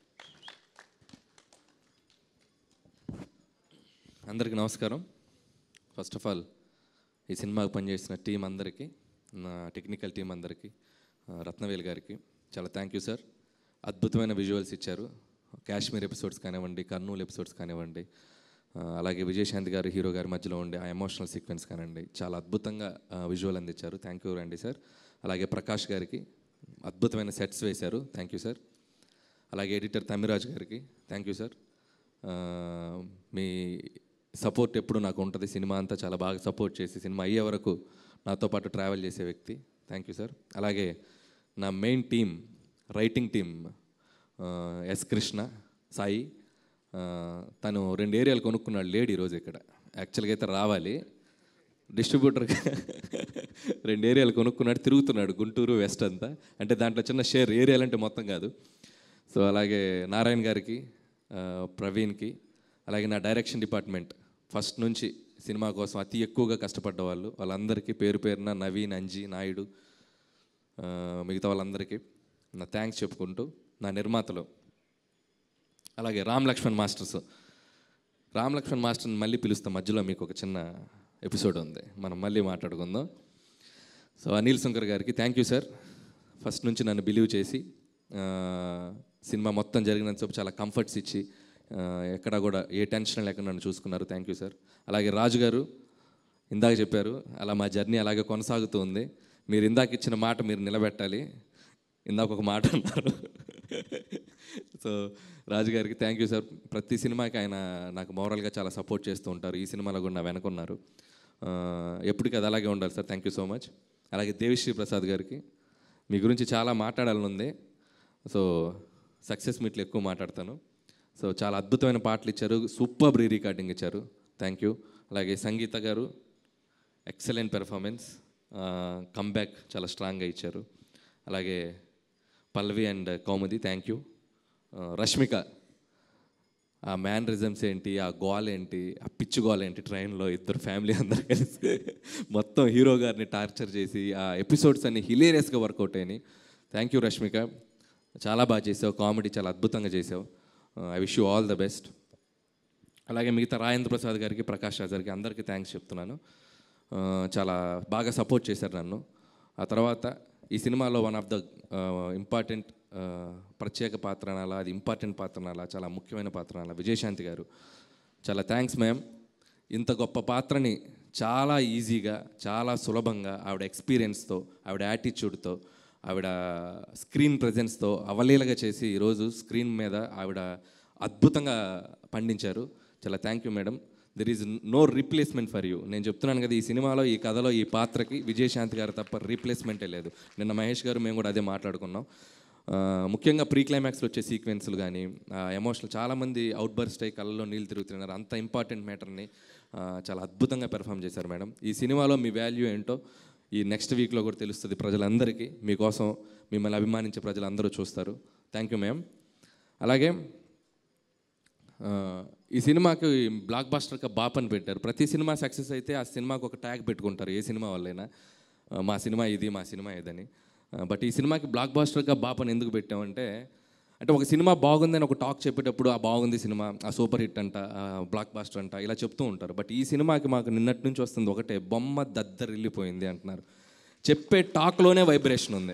Speaker 8: అందరికీ నమస్కారం ఫస్ట్ ఆఫ్ ఆల్ ఈ సినిమాకు పనిచేసిన టీం అందరికీ నా టెక్నికల్ టీం అందరికీ ఆ, రత్నవేల్ గారికి చాలా థ్యాంక్ యూ సార్ అద్భుతమైన విజువల్స్ ఇచ్చారు కాశ్మీర్ ఎపిసోడ్స్ కానివ్వండి కర్నూలు ఎపిసోడ్స్ కానివ్వండి ఆ, అలాగే విజయశాంతి గారు హీరో గారి మధ్యలో ఉండే ఆ ఎమోషనల్ సీక్వెన్స్ కానివ్వండి చాలా అద్భుతంగా విజువల్ అందించారు థ్యాంక్ యూ అండి సార్ అలాగే ప్రకాష్ గారికి అద్భుతమైన సెట్స్ వేశారు థ్యాంక్ యూ సార్ అలాగే ఎడిటర్ తమిరాజ్ గారికి థ్యాంక్ యూ సార్ ఆ, మీ సపోర్ట్ ఎప్పుడు నాకు ఉంటుంది సినిమా అంతా చాలా బాగా సపోర్ట్ చేసి సినిమా అయ్యే వరకు నాతో పాటు ట్రావెల్ చేసే వ్యక్తి థ్యాంక్ యూ సార్ అలాగే నా main team writing team S Krishna Sai ఆ, తను రెండు ఏరియాలు కొనుక్కున్నాడు లేడు ఈరోజు ఇక్కడ యాక్చువల్గా అయితే రావాలి డిస్ట్రిబ్యూటర్ రెండు ఏరియాలు కొనుక్కున్నాడు తిరుగుతున్నాడు గుంటూరు వెస్ట్ అంతా అంటే దాంట్లో చిన్న షేర్ ఏరియాలు అంటే మొత్తం కాదు సో అలాగే నారాయణ గారికి ఆ, ప్రవీణ్కి అలాగే నా డైరెక్షన్ డిపార్ట్మెంట్ ఫస్ట్ నుంచి సినిమా కోసం అతి ఎక్కువగా కష్టపడ్డ వాళ్ళు వాళ్ళందరికీ పేరు పేరున నవీన్ అంజీ నాయుడు ఆ, మిగతా వాళ్ళందరికీ నా థ్యాంక్స్ చెప్పుకుంటూ నా నిర్మాతలు అలాగే రామ్ లక్ష్మణ్ మాస్టర్స్ రామ్ లక్ష్మణ్ మాస్టర్ని మళ్ళీ పిలుస్తాం మధ్యలో మీకు ఒక చిన్న ఎపిసోడ్ ఉంది మనం మళ్ళీ మాట్లాడుకుందాం సో అనిల్ శంకర్ గారికి థ్యాంక్ యూ సార్ ఫస్ట్ నుంచి నన్ను బిలీవ్ చేసి ఆ, సినిమా మొత్తం జరిగినంతసేపు చాలా కంఫర్ట్స్ ఇచ్చి ఆ, ఎక్కడ కూడా ఏ టెన్షన్ లేకుండా నన్ను చూసుకున్నారు థ్యాంక్ యూ సార్ అలాగే రాజు గారు ఇందాక చెప్పారు అలా మా జర్నీ అలాగే కొనసాగుతూ ఉంది మీరు ఇందాక ఇచ్చిన మాట మీరు నిలబెట్టాలి ఇందాక ఒక మాట అన్నారు సో రాజు గారికి థ్యాంక్ యూ సార్ ప్రతి సినిమాకి ఆయన నాకు మోరల్గా చాలా సపోర్ట్ చేస్తూ ఉంటారు ఈ సినిమాలో కూడా నా వెనకున్నారు ఆ, ఎప్పటికీ అది అలాగే ఉండాలి sir thank you so much అలాగే దేవిశ్రీ ప్రసాద్ గారికి మీ గురించి చాలా మాట్లాడాలని ఉంది సో సక్సెస్ మీట్లు ఎక్కువ మాట్లాడతాను సో చాలా అద్భుతమైన పాటలు ఇచ్చారు సూపర్ రీ రికార్డింగ్ ఇచ్చారు థ్యాంక్ యూ అలాగే సంగీత గారు ఎక్సలెంట్ పెర్ఫార్మెన్స్ కమ్బ్యాక్ చాలా స్ట్రాంగ్గా ఇచ్చారు అలాగే Pallavi and Kaumudi thank you Rashmika ఆ మ్యానరిజమ్స్ ఏంటి ఆ గోల్ ఏంటి ఆ పిచ్చి గోల్ ఏంటి ట్రైన్లో ఇద్దరు ఫ్యామిలీ అందరు కలిసి మొత్తం హీరో గారిని టార్చర్ చేసి ఆ ఎపిసోడ్స్ అన్ని హిలేరియస్గా వర్కౌట్ అయినాయి థ్యాంక్ యూ రష్మిక చాలా బాగా చేసావు కామెడీ చాలా అద్భుతంగా చేసావు I wish you all the best అలాగే మిగతా రాజేంద్ర ప్రసాద్ గారికి ప్రకాష్ రాజ్ గారికి అందరికీ థ్యాంక్స్ చెప్తున్నాను ఆ, చాలా బాగా సపోర్ట్ చేశారు నన్ను ఆ తర్వాత ఈ సినిమాలో వన్ ఆఫ్ ద ఇంపార్టెంట్ ప్రత్యేక పాత్ర అనాలా అది ఇంపార్టెంట్ పాత్ర అనాలా చాలా ముఖ్యమైన పాత్ర అనాలా విజయశాంతి గారు చాలా థ్యాంక్స్ మ్యామ్ ఇంత గొప్ప పాత్రని చాలా ఈజీగా చాలా సులభంగా ఆవిడ ఎక్స్పీరియన్స్తో ఆవిడ యాటిట్యూడ్తో ఆవిడ స్క్రీన్ ప్రజెన్స్తో అవలీలగా చేసి ఈరోజు స్క్రీన్ మీద ఆవిడ అద్భుతంగా పండించారు చాలా thank you madam there is no replacement for you నేను చెప్తున్నాను కదా ఈ సినిమాలో ఈ కథలో ఈ పాత్రకి విజయశాంతి గారు తప్ప రీప్లేస్మెంటే లేదు నిన్న మహేష్ గారు మేము కూడా అదే మాట్లాడుకున్నాం ఆ, ముఖ్యంగా ప్రీ క్లైమాక్స్లో వచ్చే సీక్వెన్స్లు కానీ ఎమోషనల్ చాలామంది అవుట్ బర్స్ట్ అయ్యి కళ్ళలో నీళ్ళు తిరుగుతున్నారు అంత ఇంపార్టెంట్ మ్యాటర్ని చాలా అద్భుతంగా పెర్ఫామ్ చేశారు మేడం ఈ సినిమాలో మీ వాల్యూ ఏంటో ఈ నెక్స్ట్ వీక్లో కూడా తెలుస్తుంది ప్రజలందరికీ మీకోసం మిమ్మల్ని అభిమానించే ప్రజలందరూ చూస్తారు థ్యాంక్ యూ మ్యామ్ అలాగే ఆ, ఈ సినిమాకి బ్లాక్ బాస్టర్గా బాప్ అని పెట్టారు ప్రతి సినిమా సక్సెస్ అయితే ఆ సినిమాకి ఒక ట్యాగ్ పెట్టుకుంటారు ఏ సినిమా వల్లైనా ఆ, మా సినిమా ఇది మా సినిమా ఇదని ఆ, బట్ ఈ సినిమాకి బ్లాక్ బాస్టర్గా బాప్ అని ఎందుకు పెట్టామంటే అంటే ఒక సినిమా బాగుందని ఒక టాక్ చెప్పేటప్పుడు ఆ బాగుంది సినిమా ఆ సూపర్ హిట్ అంట ఆ బ్లాక్ బాస్టర్ అంట ఇలా చెప్తూ ఉంటారు బట్ ఈ సినిమాకి మాకు నిన్నటి నుంచి వస్తుంది ఒకటే బొమ్మ దద్దరిల్లిపోయింది అంటున్నారు చెప్పే టాక్లోనే వైబ్రేషన్ ఉంది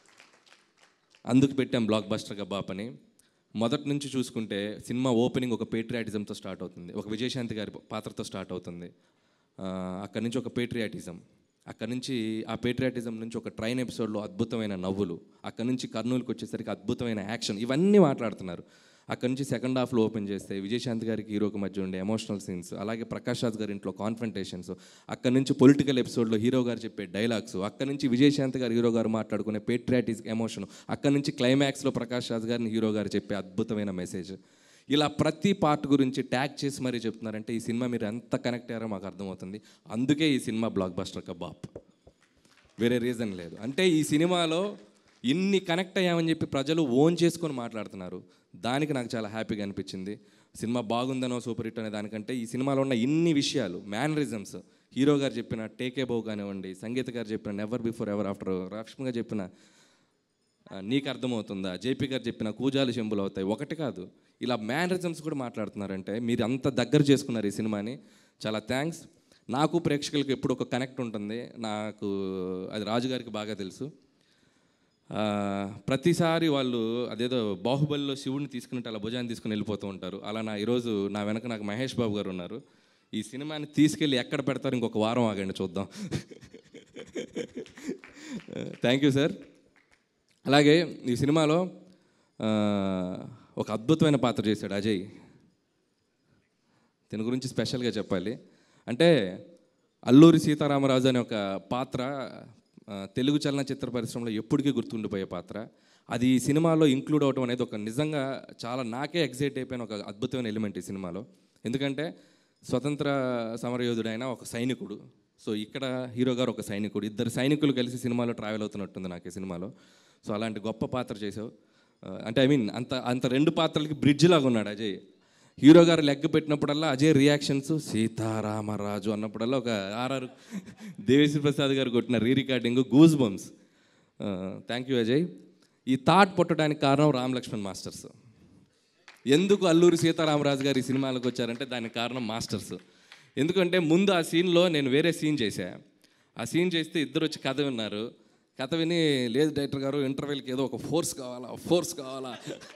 Speaker 8: అందుకు పెట్టాం బ్లాక్ బస్టర్ గబాప్ అని మొదటి నుంచి చూసుకుంటే సినిమా ఓపెనింగ్ ఒక పేట్రియాటిజంతో స్టార్ట్ అవుతుంది ఒక విజయశాంతి గారి పాత్రతో స్టార్ట్ అవుతుంది ఆ, అక్కడి నుంచి ఒక పేట్రియాటిజం అక్కడి నుంచి ఆ పేట్రియాటిజం నుంచి ఒక ట్రైన్ ఎపిసోడ్లో అద్భుతమైన నవ్వులు అక్కడి నుంచి కర్నూలుకి వచ్చేసరికి అద్భుతమైన యాక్షన్ ఇవన్నీ మాట్లాడుతున్నారు అక్కడి నుంచి సెకండ్ హాఫ్లో ఓపెన్ చేస్తే విజయశాంతి గారికి హీరోకి మధ్య ఉండే ఎమోషనల్ సీన్స్ అలాగే ప్రకాష్ రాజ్ గారి ఇంట్లో కాన్ఫ్రంటేషన్స్ అక్కడి నుంచి పొలిటికల్ ఎపిసోడ్లో హీరో గారు చెప్పే డైలాగ్స్ అక్కడి నుంచి విజయశాంతి గారు హీరో గారు మాట్లాడుకునే పేట్రియాటిక్ ఎమోషన్ అక్కడి నుంచి క్లైమాక్స్లో ప్రకాష్ రాజ్ గారిని హీరో గారు చెప్పే అద్భుతమైన మెసేజ్ ఇలా ప్రతి పార్ట్ గురించి ట్యాగ్ చేసి మరీ చెప్తున్నారంటే ఈ సినిమా మీరు ఎంత కనెక్ట్ అయ్యారో మాకు అర్థమవుతుంది అందుకే ఈ సినిమా బ్లాక్ బస్టర్ కబాబ్ వేరే రీజన్ లేదు అంటే ఈ సినిమాలో ఇన్ని కనెక్ట్ అయ్యామని చెప్పి ప్రజలు ఓన్ చేసుకొని మాట్లాడుతున్నారు దానికి నాకు చాలా హ్యాపీగా అనిపించింది సినిమా బాగుందనో సూపర్ హిట్ అనే దానికంటే ఈ సినిమాలో ఉన్న ఇన్ని విషయాలు మ్యానరిజమ్స్ హీరో గారు చెప్పిన టేకే బౌ కానివ్వండి సంగీత గారు చెప్పిన never before ever after Lakshmi గారు చెప్పిన ఆ, నీకు అర్థమవుతుందా జేపీ గారు చెప్పిన కూజాలు చెంబులు అవుతాయి ఒకటి కాదు ఇలా మ్యానరిజమ్స్ కూడా మాట్లాడుతున్నారంటే మీరు అంత దగ్గర చేసుకున్నారు ఈ సినిమాని చాలా థ్యాంక్స్ నాకు ప్రేక్షకులకు ఎప్పుడు ఒక కనెక్ట్ ఉంటుంది నాకు అది రాజుగారికి బాగా తెలుసు ఆ, ప్రతిసారి వాళ్ళు అదేదో బాహుబలిలో శివుడిని తీసుకున్నట్టు అలా భుజాన్ని తీసుకుని వెళ్ళిపోతూ ఉంటారు అలా నా ఈరోజు నా వెనక నాకు మహేష్ బాబు గారు ఉన్నారు ఈ సినిమాని తీసుకెళ్ళి ఎక్కడ పెడతారు ఇంకొక వారం ఆగండి చూద్దాం థ్యాంక్ యూ సార్ అలాగే ఈ సినిమాలో ఆ, ఒక అద్భుతమైన పాత్ర చేశాడు అజయ్ దీని గురించి స్పెషల్గా చెప్పాలి అంటే అల్లూరి సీతారామరాజు అనే ఒక పాత్ర ఆ, తెలుగు చలనచిత్ర పరిశ్రమలో ఎప్పటికీ గుర్తుండిపోయే పాత్ర అది ఈ సినిమాలో ఇంక్లూడ్ అవడం అనేది ఒక నిజంగా చాలా నాకే ఎగ్జైట్ అయిపోయిన ఒక అద్భుతమైన ఎలిమెంట్ ఈ సినిమాలో ఎందుకంటే స్వతంత్ర సమరయోధుడైన ఒక సైనికుడు సో ఇక్కడ హీరో గారు ఒక సైనికుడు ఇద్దరు సైనికులు కలిసి సినిమాలో ట్రావెల్ అవుతున్నట్టుంది నాకు ఈ సినిమాలో సో అలాంటి గొప్ప పాత్ర చేసావు ఆ, అంటే ఐ మీన్ అంత అంత రెండు పాత్రలకి బ్రిడ్జ్ లాగా ఉన్నాడు అజయ్ హీరో గారు లెగ్ పెట్టినప్పుడల్లా అజయ్ రియాక్షన్స్ సీతారామరాజు అన్నప్పుడల్లా ఒక ఆర్ఆర్ దేవిశ్రీ ప్రసాద్ గారు కొట్టిన re recording goose bumps thank you Ajay ఈ థాట్ పుట్టడానికి కారణం రామ్ లక్ష్మణ్ మాస్టర్స్ ఎందుకు అల్లూరి సీతారామరాజు గారు ఈ సినిమాలకు వచ్చారంటే దానికి కారణం మాస్టర్స్ ఎందుకంటే ముందు ఆ సీన్లో నేను వేరే సీన్ చేశా ఆ సీన్ చేస్తే ఇద్దరు వచ్చి కథ విన్నారు కథ విని లేదు డైరెక్టర్ గారు ఇంటర్వెల్కి ఏదో ఒక ఫోర్స్ కావాలా ఫోర్స్ కావాలా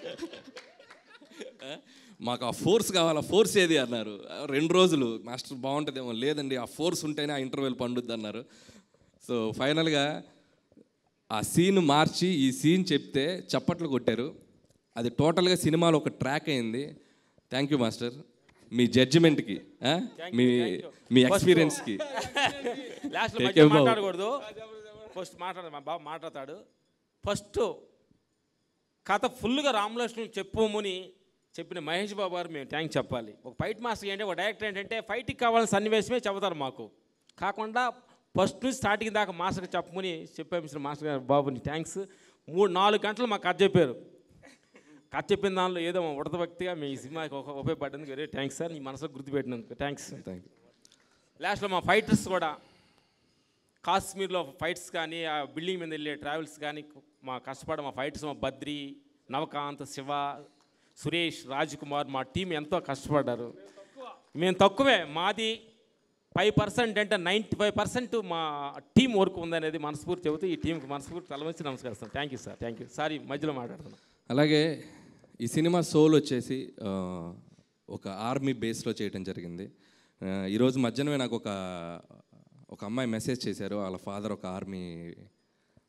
Speaker 8: మాకు ఆ ఫోర్స్ కావాలా ఫోర్స్ ఏది అన్నారు రెండు రోజులు మాస్టర్ బాగుంటుందేమో లేదండి ఆ ఫోర్స్ ఉంటేనే ఆ ఇంటర్వెల్ పండుద్ది అన్నారు సో ఫైనల్గా ఆ సీన్ మార్చి ఈ సీన్ చెప్తే చప్పట్లు కొట్టారు అది టోటల్గా సినిమాలో ఒక ట్రాక్ అయింది థ్యాంక్ యూ మాస్టర్ మీ జడ్జిమెంట్కి మీ మీ ఎక్స్పీరియన్స్కి
Speaker 4: లాస్ట్
Speaker 8: Take
Speaker 4: మధ్య
Speaker 8: care, బాబు.
Speaker 4: మాట్లాడకూడదు ఫస్ట్ మాట్లాడ మా బాబు మాట్లాడతాడు ఫస్ట్ కథ ఫుల్గా రామలక్ష్మణ్ చెప్పుమని చెప్పిన మహేష్ బాబు గారు మేము థ్యాంక్ చెప్పాలి ఒక ఫైట్ మాస్టర్ ఏంటంటే ఒక డైరెక్టర్ ఏంటంటే ఫైట్కి కావాల్సిన సన్నివేశమే చెబుతారు మాకు కాకుండా ఫస్ట్ నుంచి స్టార్టింగ్ దాకా మాస్టర్కి చెప్పమని చెప్పేసిన మాస్టర్ గారు బాబుని థ్యాంక్స్ మూడు నాలుగు గంటలు మాకు కథ చెప్పారు కథ చెప్పిన దానిలో ఏదో మా ఉడత భక్తిగా మీ సినిమాకి ఒక ఉపయోగపడ్డందుకు వెరీ థ్యాంక్స్ సార్ నీ మనసులో గుర్తుపెట్టినందుకు థ్యాంక్స్
Speaker 8: థ్యాంక్ యూ
Speaker 4: లాస్ట్లో మా ఫైటర్స్ కూడా కాశ్మీర్లో ఫైట్స్ కానీ ఆ బిల్డింగ్ మీద వెళ్ళే ట్రావెల్స్ కానీ మా కష్టపడ మా ఫైటర్స్ మా బద్రి నవకాంత్ శివ సురేష్ రాజ్ కుమార్ మా టీం ఎంతో కష్టపడ్డారు మేము తక్కువే మాది ఫైవ్ పర్సెంట్ అంటే నైంటీ ఫైవ్ పర్సెంట్ మా టీం వర్క్ ఉందనేది మనస్ఫూర్తి చెబుతూ ఈ టీంకి మనస్ఫూర్తి తలవంచి నమస్కరిస్తాను thank you sir thank you sorry మధ్యలో మాట్లాడుతున్నాను
Speaker 8: అలాగే ఈ సినిమా సోల్ వచ్చేసి ఆ, ఒక ఆర్మీ బేస్లో చేయడం జరిగింది ఆ, ఈరోజు మధ్యాహ్నమే నాకు ఒక ఒక అమ్మాయి మెసేజ్ చేశారు వాళ్ళ ఫాదర్ ఒక ఆర్మీ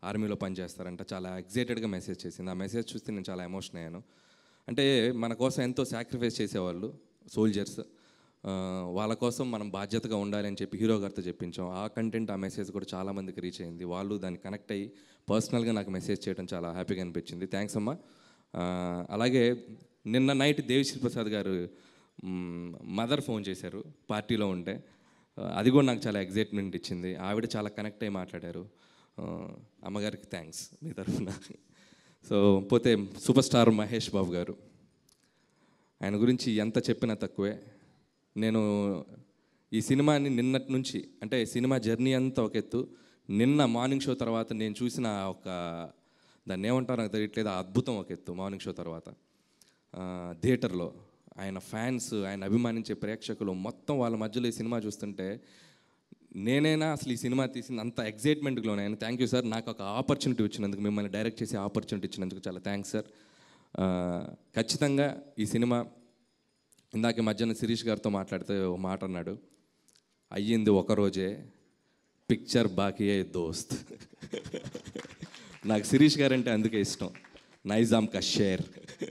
Speaker 8: ఆర్మీలో పనిచేస్తారంట చాలా ఎగ్జైటెడ్గా మెసేజ్ చేసింది ఆ మెసేజ్ చూస్తే నేను చాలా ఎమోషన్ అయ్యాను అంటే మన కోసం ఎంతో సాక్రిఫైస్ చేసేవాళ్ళు సోల్జర్స్ వాళ్ళ కోసం మనం బాధ్యతగా ఉండాలి అని చెప్పి హీరో గారితో చెప్పించాం ఆ కంటెంట్ ఆ మెసేజ్ కూడా చాలా మందికి రీచ్ అయింది వాళ్ళు దాన్ని కనెక్ట్ అయ్యి పర్సనల్గా నాకు మెసేజ్ చేయడం చాలా హ్యాపీగా అనిపించింది థ్యాంక్స్ అమ్మా ఆ, అలాగే నిన్న నైట్ దేవిశ్రీ ప్రసాద్ గారు మదర్ ఫోన్ చేశారు పార్టీలో ఉంటే ఆ, అది కూడా నాకు చాలా ఎగ్జైట్మెంట్ ఇచ్చింది ఆవిడ చాలా కనెక్ట్ అయ్యి మాట్లాడారు ఆ, అమ్మగారికి థ్యాంక్స్ మీ తరఫున సో పోతే సూపర్ స్టార్ మహేష్ బాబు గారు ఆయన గురించి ఎంత చెప్పినా తక్కువే నేను ఈ సినిమాని నిన్నటి నుంచి అంటే సినిమా జర్నీ అంతా ఒక ఎత్తు నిన్న మార్నింగ్ షో తర్వాత నేను చూసిన ఆ ఒక దాన్ని ఏమంటారో నాకు తెలియట్లేదు ఆ అద్భుతం ఒక ఎత్తు మార్నింగ్ షో తర్వాత ఆ, థియేటర్లో ఆయన ఫ్యాన్స్ ఆయన అభిమానించే ప్రేక్షకులు మొత్తం వాళ్ళ మధ్యలో ఈ సినిమా చూస్తుంటే నేనైనా అసలు ఈ సినిమా తీసింది అంత ఎగ్జైట్మెంట్గా ఉన్నాను థ్యాంక్ యూ సార్ నాకు ఒక ఆపర్చునిటీ ఇచ్చినందుకు మిమ్మల్ని డైరెక్ట్ చేసే ఆపర్చునిటీ ఇచ్చినందుకు చాలా థ్యాంక్స్ సార్ ఆ, ఖచ్చితంగా ఈ సినిమా ఇందాక మధ్యాహ్నం శిరీష్ గారితో మాట్లాడితే ఒక మాట అన్నాడు అయ్యింది ఒక రోజే పిక్చర్ బాకీ అయ్యే దోస్త్ నాకు శిరీష్ గారు అంటే అందుకే ఇష్టం నైజాం కా షేర్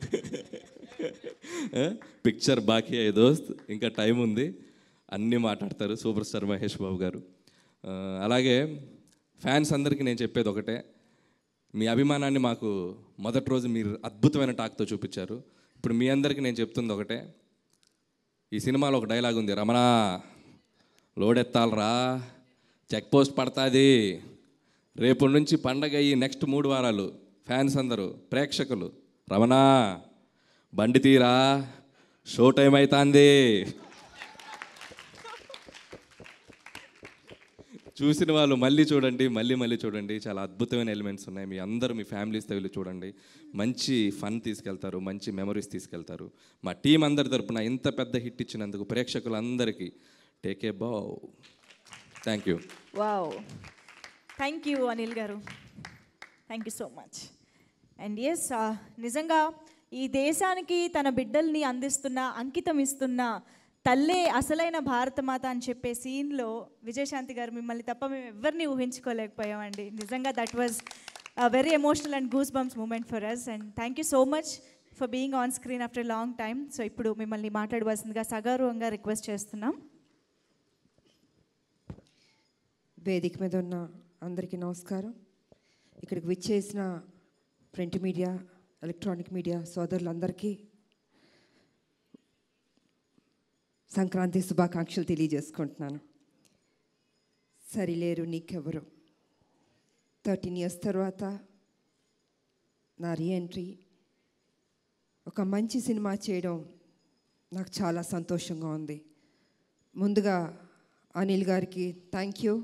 Speaker 8: పిక్చర్ బాకీ అయ్యే దోస్త్ ఇంకా టైం ఉంది అన్నీ మాట్లాడతారు సూపర్ స్టార్ మహేష్ బాబు గారు ఆ, అలాగే ఫ్యాన్స్ అందరికీ నేను చెప్పేది ఒకటే మీ అభిమానాన్ని మాకు మొదటి రోజు మీరు అద్భుతమైన టాక్తో చూపించారు ఇప్పుడు మీ అందరికీ నేను చెప్తుంది ఒకటే ఈ సినిమాలో ఒక డైలాగ్ ఉంది రమణ లోడ్ ఎత్తాలరా చెక్ పోస్ట్ పడుతుంది రేపు నుంచి పండగ ఈ నెక్స్ట్ మూడు వారాలు ఫ్యాన్స్ అందరూ ప్రేక్షకులు రమణ బండి తీరా షో టైం అవుతుంది చూసిన వాళ్ళు మళ్ళీ చూడండి మళ్ళీ మళ్ళీ చూడండి చాలా అద్భుతమైన ఎలిమెంట్స్ ఉన్నాయి మీ అందరూ మీ ఫ్యామిలీస్తో వెళ్ళి చూడండి మంచి ఫన్ తీసుకెళ్తారు మంచి మెమరీస్ తీసుకెళ్తారు మా టీం అందరి తరపున ఇంత పెద్ద హిట్ ఇచ్చినందుకు ప్రేక్షకులందరికీ take a bow thank you
Speaker 2: wow thank you Anil గారు thank you so much and yes నిజంగా ఈ దేశానికి తన బిడ్డల్ని అందిస్తున్న అంకితం ఇస్తున్న తల్లే అసలైన భారతమాత అని చెప్పే సీన్లో విజయశాంతి గారు మిమ్మల్ని తప్ప మేము ఎవరిని ఊహించుకోలేకపోయామండి నిజంగా that was very emotional and goose bumps moment for us and thank you so much for being on screen after long time so ఇప్పుడు మిమ్మల్ని మాట్లాడవలసిందిగా సగౌరవంగా రిక్వెస్ట్ చేస్తున్నాం
Speaker 18: వేదిక మీద ఉన్న అందరికీ నమస్కారం ఇక్కడికి విచ్చేసిన ప్రింట్ మీడియా ఎలక్ట్రానిక్ మీడియా సోదరులందరికీ సంక్రాంతి శుభాకాంక్షలు తెలియజేసుకుంటున్నాను సరిలేరు నీకెవరు థర్టీన్ ఇయర్స్ తర్వాత నా రీఎంట్రీ ఒక మంచి సినిమా చేయడం నాకు చాలా సంతోషంగా ఉంది ముందుగా అనిల్ గారికి థ్యాంక్ యూ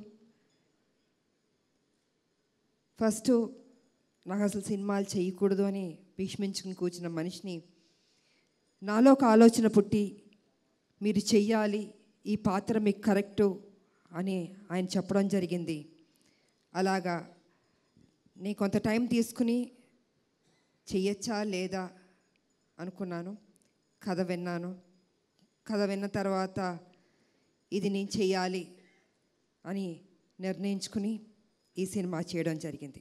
Speaker 18: ఫస్ట్ నాకు అసలు సినిమాలు చేయకూడదు అని భీష్మించుకుని కూర్చున్న మనిషిని నాలో ఒక ఆలోచన పుట్టి మీరు చెయ్యాలి ఈ పాత్ర మీకు కరెక్టు అని ఆయన చెప్పడం జరిగింది అలాగా నేను కొంత టైం తీసుకుని చెయ్యొచ్చా లేదా అనుకున్నాను కథ విన్నాను కథ విన్న తర్వాత ఇది నేను చెయ్యాలి అని నిర్ణయించుకుని ఈ సినిమా చేయడం జరిగింది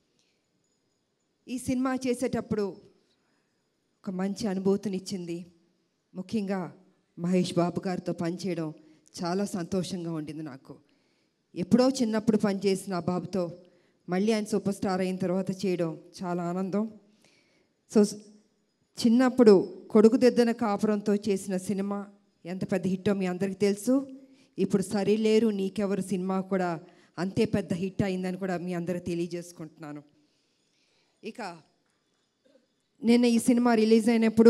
Speaker 18: ఈ సినిమా చేసేటప్పుడు ఒక మంచి అనుభూతినిచ్చింది ముఖ్యంగా మహేష్ బాబు గారితో పనిచేయడం చాలా సంతోషంగా ఉండింది నాకు ఎప్పుడో చిన్నప్పుడు పనిచేసిన ఆ బాబుతో మళ్ళీ ఆయన సూపర్ స్టార్ అయిన తర్వాత చేయడం చాలా ఆనందం సో చిన్నప్పుడు కొడుకు దిద్దన కాపురంతో చేసిన సినిమా ఎంత పెద్ద హిట్టో మీ అందరికీ తెలుసు ఇప్పుడు సరిలేరు నీకెవరు సినిమా కూడా అంతే పెద్ద హిట్ అయిందని కూడా మీ అందరికి తెలియజేసుకుంటున్నాను ఇక నిన్న ఈ సినిమా రిలీజ్ అయినప్పుడు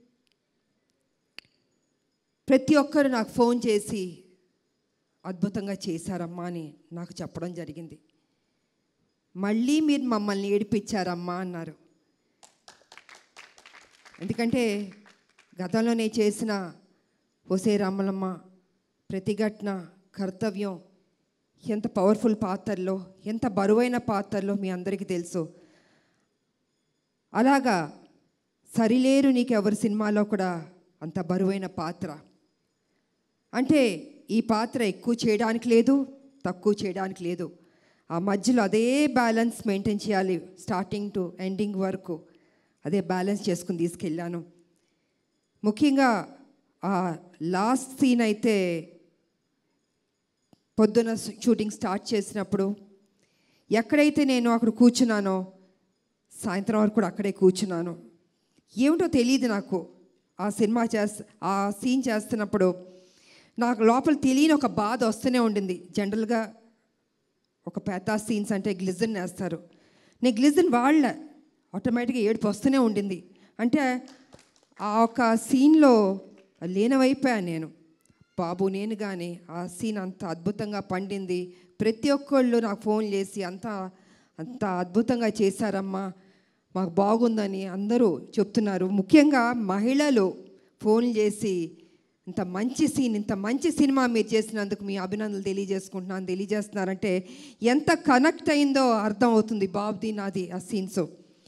Speaker 18: ప్రతి ఒక్కరు నాకు ఫోన్ చేసి అద్భుతంగా చేశారమ్మా అని నాకు చెప్పడం జరిగింది మళ్ళీ మీరు మమ్మల్ని ఏడిపించారమ్మా అన్నారు ఎందుకంటే గతంలో నేను చేసిన ఒసే రామలమ్మ ప్రతిఘటన కర్తవ్యం ఎంత పవర్ఫుల్ పాత్రలో ఎంత బరువైన పాత్రలో మీ అందరికీ తెలుసు అలాగా సరిలేరు నీకు ఎవరి సినిమాలో కూడా అంత బరువైన పాత్ర అంటే ఈ పాత్ర ఎక్కువ చేయడానికి లేదు తక్కువ చేయడానికి లేదు ఆ మధ్యలో అదే బ్యాలెన్స్ మెయింటైన్ చేయాలి స్టార్టింగ్ టు ఎండింగ్ వరకు అదే బ్యాలెన్స్ చేసుకుని తీసుకెళ్ళాను ముఖ్యంగా ఆ లాస్ట్ సీన్ అయితే పొద్దున షూటింగ్ స్టార్ట్ చేసినప్పుడు ఎక్కడైతే నేను అక్కడ కూర్చున్నానో సాయంత్రం వరకు కూడా అక్కడే కూర్చున్నాను ఏమిటో తెలియదు నాకు ఆ సినిమా చేస్త ఆ సీన్ చేస్తున్నప్పుడు నాకు లోపల తెలియని ఒక బాధ వస్తూనే ఉండింది జనరల్గా ఒక పెద్ద సీన్స్ అంటే గ్లిజన్ వేస్తారు నేను గ్లిజన్ వాళ్ళ ఆటోమేటిక్గా ఏడుపు వస్తూనే ఉండింది అంటే ఆ ఒక సీన్లో లీనమైపోయాను నేను బాబు నేను కానీ ఆ సీన్ అంత అద్భుతంగా పండింది ప్రతి ఒక్కళ్ళు నాకు ఫోన్ చేసి అంత అంత అద్భుతంగా చేశారమ్మా మాకు బాగుందని అందరూ చెప్తున్నారు ముఖ్యంగా మహిళలు ఫోన్ చేసి ఇంత మంచి సీన్ ఇంత మంచి సినిమా మీరు చేసినందుకు మీ అభినందనలు తెలియజేసుకుంటున్నాను తెలియజేస్తున్నారంటే ఎంత కనెక్ట్ అయిందో అర్థం అవుతుంది బాబుది నాది ఆ సీన్స్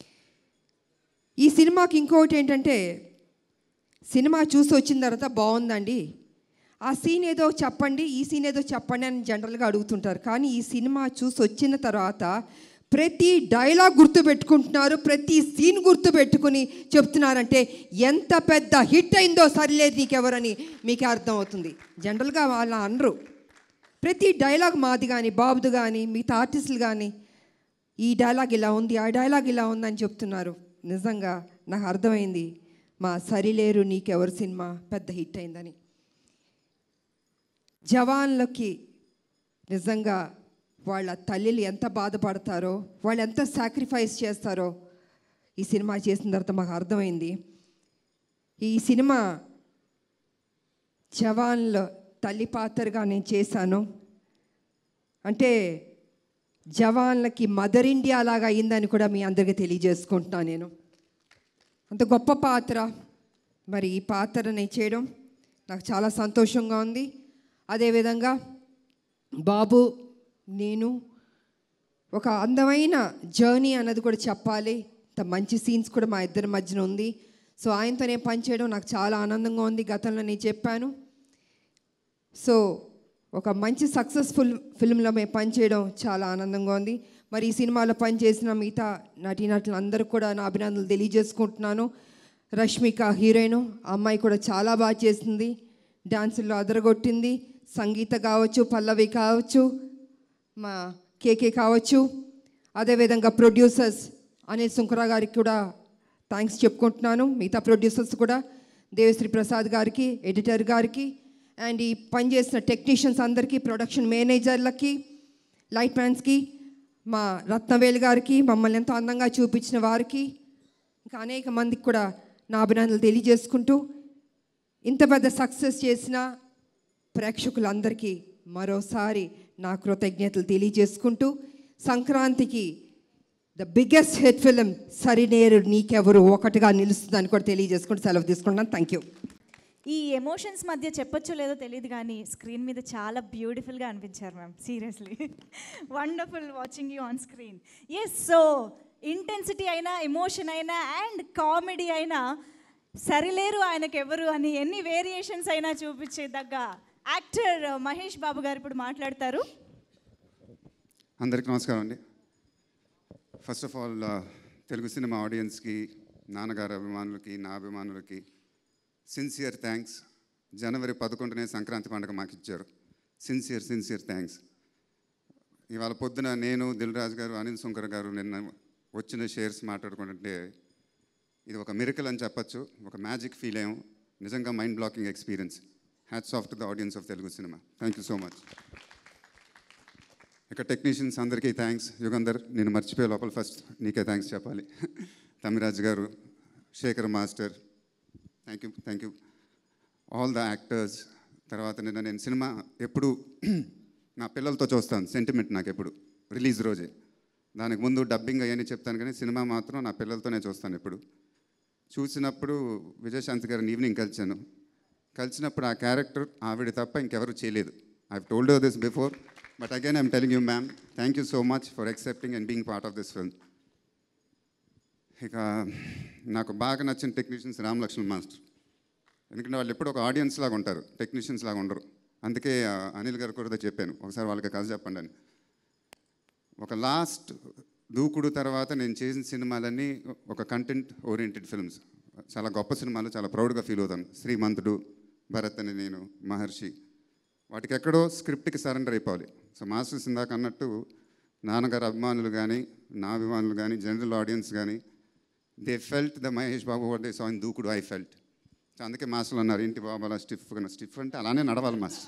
Speaker 18: ఈ సినిమాకి ఇంకొకటి ఏంటంటే సినిమా చూసి వచ్చిన తర్వాత బాగుందండి ఆ సీన్ ఏదో చెప్పండి ఈ సీన్ ఏదో చెప్పండి అని జనరల్గా అడుగుతుంటారు కానీ ఈ సినిమా చూసి వచ్చిన తర్వాత ప్రతి డైలాగ్ గుర్తు పెట్టుకుంటున్నారు ప్రతి సీన్ గుర్తు పెట్టుకుని చెప్తున్నారంటే ఎంత పెద్ద హిట్ అయిందో సరిలేదు నీకెవరని మీకు అర్థం అవుతుంది జనరల్గా వాళ్ళ అనరు ప్రతి డైలాగ్ మాది కానీ బాబుది కానీ మిగతా ఆర్టిస్టులు కానీ ఈ డైలాగ్ ఇలా ఉంది ఆ డైలాగ్ ఇలా ఉందని చెప్తున్నారు నిజంగా నాకు అర్థమైంది మా సరిలేరు నీకెవరు సినిమా పెద్ద హిట్ అయిందని జవాన్లకి నిజంగా వాళ్ళ తల్లిలు ఎంత బాధపడతారో వాళ్ళు ఎంత సాక్రిఫైస్ చేస్తారో ఈ సినిమా చేసిన తర్వాత మాకు అర్థమైంది ఈ సినిమా జవాన్ల తల్లి పాత్రగా నేను చేశాను అంటే జవాన్లకి మదర్ ఇండియా లాగా అయిందని కూడా మీ అందరికీ తెలియజేసుకుంటున్నాను నేను అంత గొప్ప పాత్ర మరి ఈ పాత్ర నేను చేయడం నాకు చాలా సంతోషంగా ఉంది అదేవిధంగా బాబు నేను ఒక అందమైన జర్నీ అన్నది కూడా చెప్పాలి ఇంత మంచి సీన్స్ కూడా మా ఇద్దరి మధ్యన ఉంది సో ఆయనతో నేను పనిచేయడం నాకు చాలా ఆనందంగా ఉంది గతంలో నేను చెప్పాను సో ఒక మంచి సక్సెస్ఫుల్ ఫిల్మ్లో మేము పనిచేయడం చాలా ఆనందంగా ఉంది మరి ఈ సినిమాలో పనిచేసిన మిగతా నటీనటులు అందరూ కూడా నా అభినందనలు తెలియజేసుకుంటున్నాను రష్మిక హీరోయిన్ ఆ అమ్మాయి కూడా చాలా బాగా చేసింది డాన్సుల్లో అదరగొట్టింది సంగీత కావచ్చు పల్లవి కావచ్చు మా కేకే కావచ్చు అదేవిధంగా ప్రొడ్యూసర్స్ అనిల్ సుంకరా గారికి కూడా థ్యాంక్స్ చెప్పుకుంటున్నాను మిగతా ప్రొడ్యూసర్స్ కూడా దేవశ్రీ ప్రసాద్ గారికి ఎడిటర్ గారికి అండ్ ఈ పనిచేసిన టెక్నీషియన్స్ అందరికీ ప్రొడక్షన్ మేనేజర్లకి లైట్ మ్యాన్స్కి మా రత్నవేల్ గారికి మమ్మల్ని ఎంతో అందంగా చూపించిన వారికి ఇంకా అనేక మందికి కూడా నా అభినందనలు తెలియజేసుకుంటూ ఇంత పెద్ద సక్సెస్ చేసిన ప్రేక్షకులందరికీ మరోసారి నా కృతజ్ఞతలు తెలియజేసుకుంటూ సంక్రాంతికి the biggest hit film Sarileru Neekevvaru ఒకటిగా నిలుస్తుందని కూడా తెలియజేసుకుంటూ సెలవు తీసుకుంటున్నాను థ్యాంక్ యూ
Speaker 2: ఈ ఎమోషన్స్ మధ్య చెప్పొచ్చో లేదో తెలియదు కానీ స్క్రీన్ మీద చాలా బ్యూటిఫుల్గా అనిపించారు ma'am seriously wonderful watching you on screen yes so intensity అయినా ఎమోషన్ అయినా అండ్ కామెడీ అయినా సరిలేరు ఆయనకు ఎవరు అని ఎన్ని వేరియేషన్స్ అయినా చూపించే దగ్గ యాక్టర్ మహేష్ బాబు గారు ఇప్పుడు మాట్లాడతారు
Speaker 19: అందరికీ నమస్కారం అండి first of all Telugu cinema ఆడియన్స్కి నాన్నగారి అభిమానులకి నా అభిమానులకి సిన్సియర్ థ్యాంక్స్ జనవరి పదకొండునే సంక్రాంతి పండుగ మాకు ఇచ్చారు సిన్సియర్ సిన్సియర్ థ్యాంక్స్ ఇవాళ పొద్దున నేను దిల్ రాజు గారు అనిల్ శంకర్ గారు నిన్న వచ్చిన షేర్స్ మాట్లాడుకుంటుంటే ఇది ఒక మిరకల్ అని చెప్పచ్చు ఒక మ్యాజిక్ ఫీల్ అయ్యాం నిజంగా mind blocking experience hats off to the audience of Telugu cinema thank you so much ఇక టెక్నీషియన్స్ అందరికీ థ్యాంక్స్ యుగంధర్ నేను మర్చిపోయే లోపల ఫస్ట్ నీకే థ్యాంక్స్ చెప్పాలి తమిరాజ్ గారు Sekhar master thank you thank you all the actors తర్వాత నిన్న నేను సినిమా ఎప్పుడు నా పిల్లలతో చూస్తాను సెంటిమెంట్ నాకు ఎప్పుడు రిలీజ్ రోజే దానికి ముందు డబ్బింగ్ అవన్నీ చెప్తాను కానీ సినిమా మాత్రం నా పిల్లలతోనే చూస్తాను ఎప్పుడు చూసినప్పుడు విజయశాంతి గారిని ఈవినింగ్ కలిశాను కలిసినప్పుడు ఆ క్యారెక్టర్ ఆవిడ తప్ప ఇంకెవరు చేయలేదు I told this before but again I'm telling you ma'am thank you so much for accepting and being part of this film ఇక నాకు బాగా నచ్చిన టెక్నీషియన్స్ రామ్ లక్ష్మణ్ మాస్టర్ ఎందుకంటే వాళ్ళు ఎప్పుడు ఒక ఆడియన్స్ లాగా ఉంటారు టెక్నీషియన్స్ లాగా ఉండరు అందుకే ఆ, అనిల్ గారు కూడా చెప్పాను ఒకసారి వాళ్ళకి కథ చెప్పండి అని ఒక లాస్ట్ దూకుడు తర్వాత నేను చేసిన సినిమాలన్నీ ఒక కంటెంట్ ఓరియంటెడ్ ఫిల్మ్స్ చాలా గొప్ప సినిమాలు చాలా ప్రౌడ్గా ఫీల్ అవుతాను శ్రీమంతుడు భరత్ అని నేను మహర్షి వాటికి ఎక్కడో స్క్రిప్ట్కి సరెండర్ అయిపోవాలి సో మాస్టర్స్ ఇందాక అన్నట్టు నాన్నగారు అభిమానులు కానీ నా అభిమానులు కానీ జనరల్ ఆడియన్స్ కానీ they felt the Mahesh Babu what they saw in Dookudu I felt so అందుకే మాస్టర్లు అన్నారు ఏంటి బాబు అలా స్టిఫ్గా స్టిఫ్ అంటే అలానే నడవాలి మాస్టర్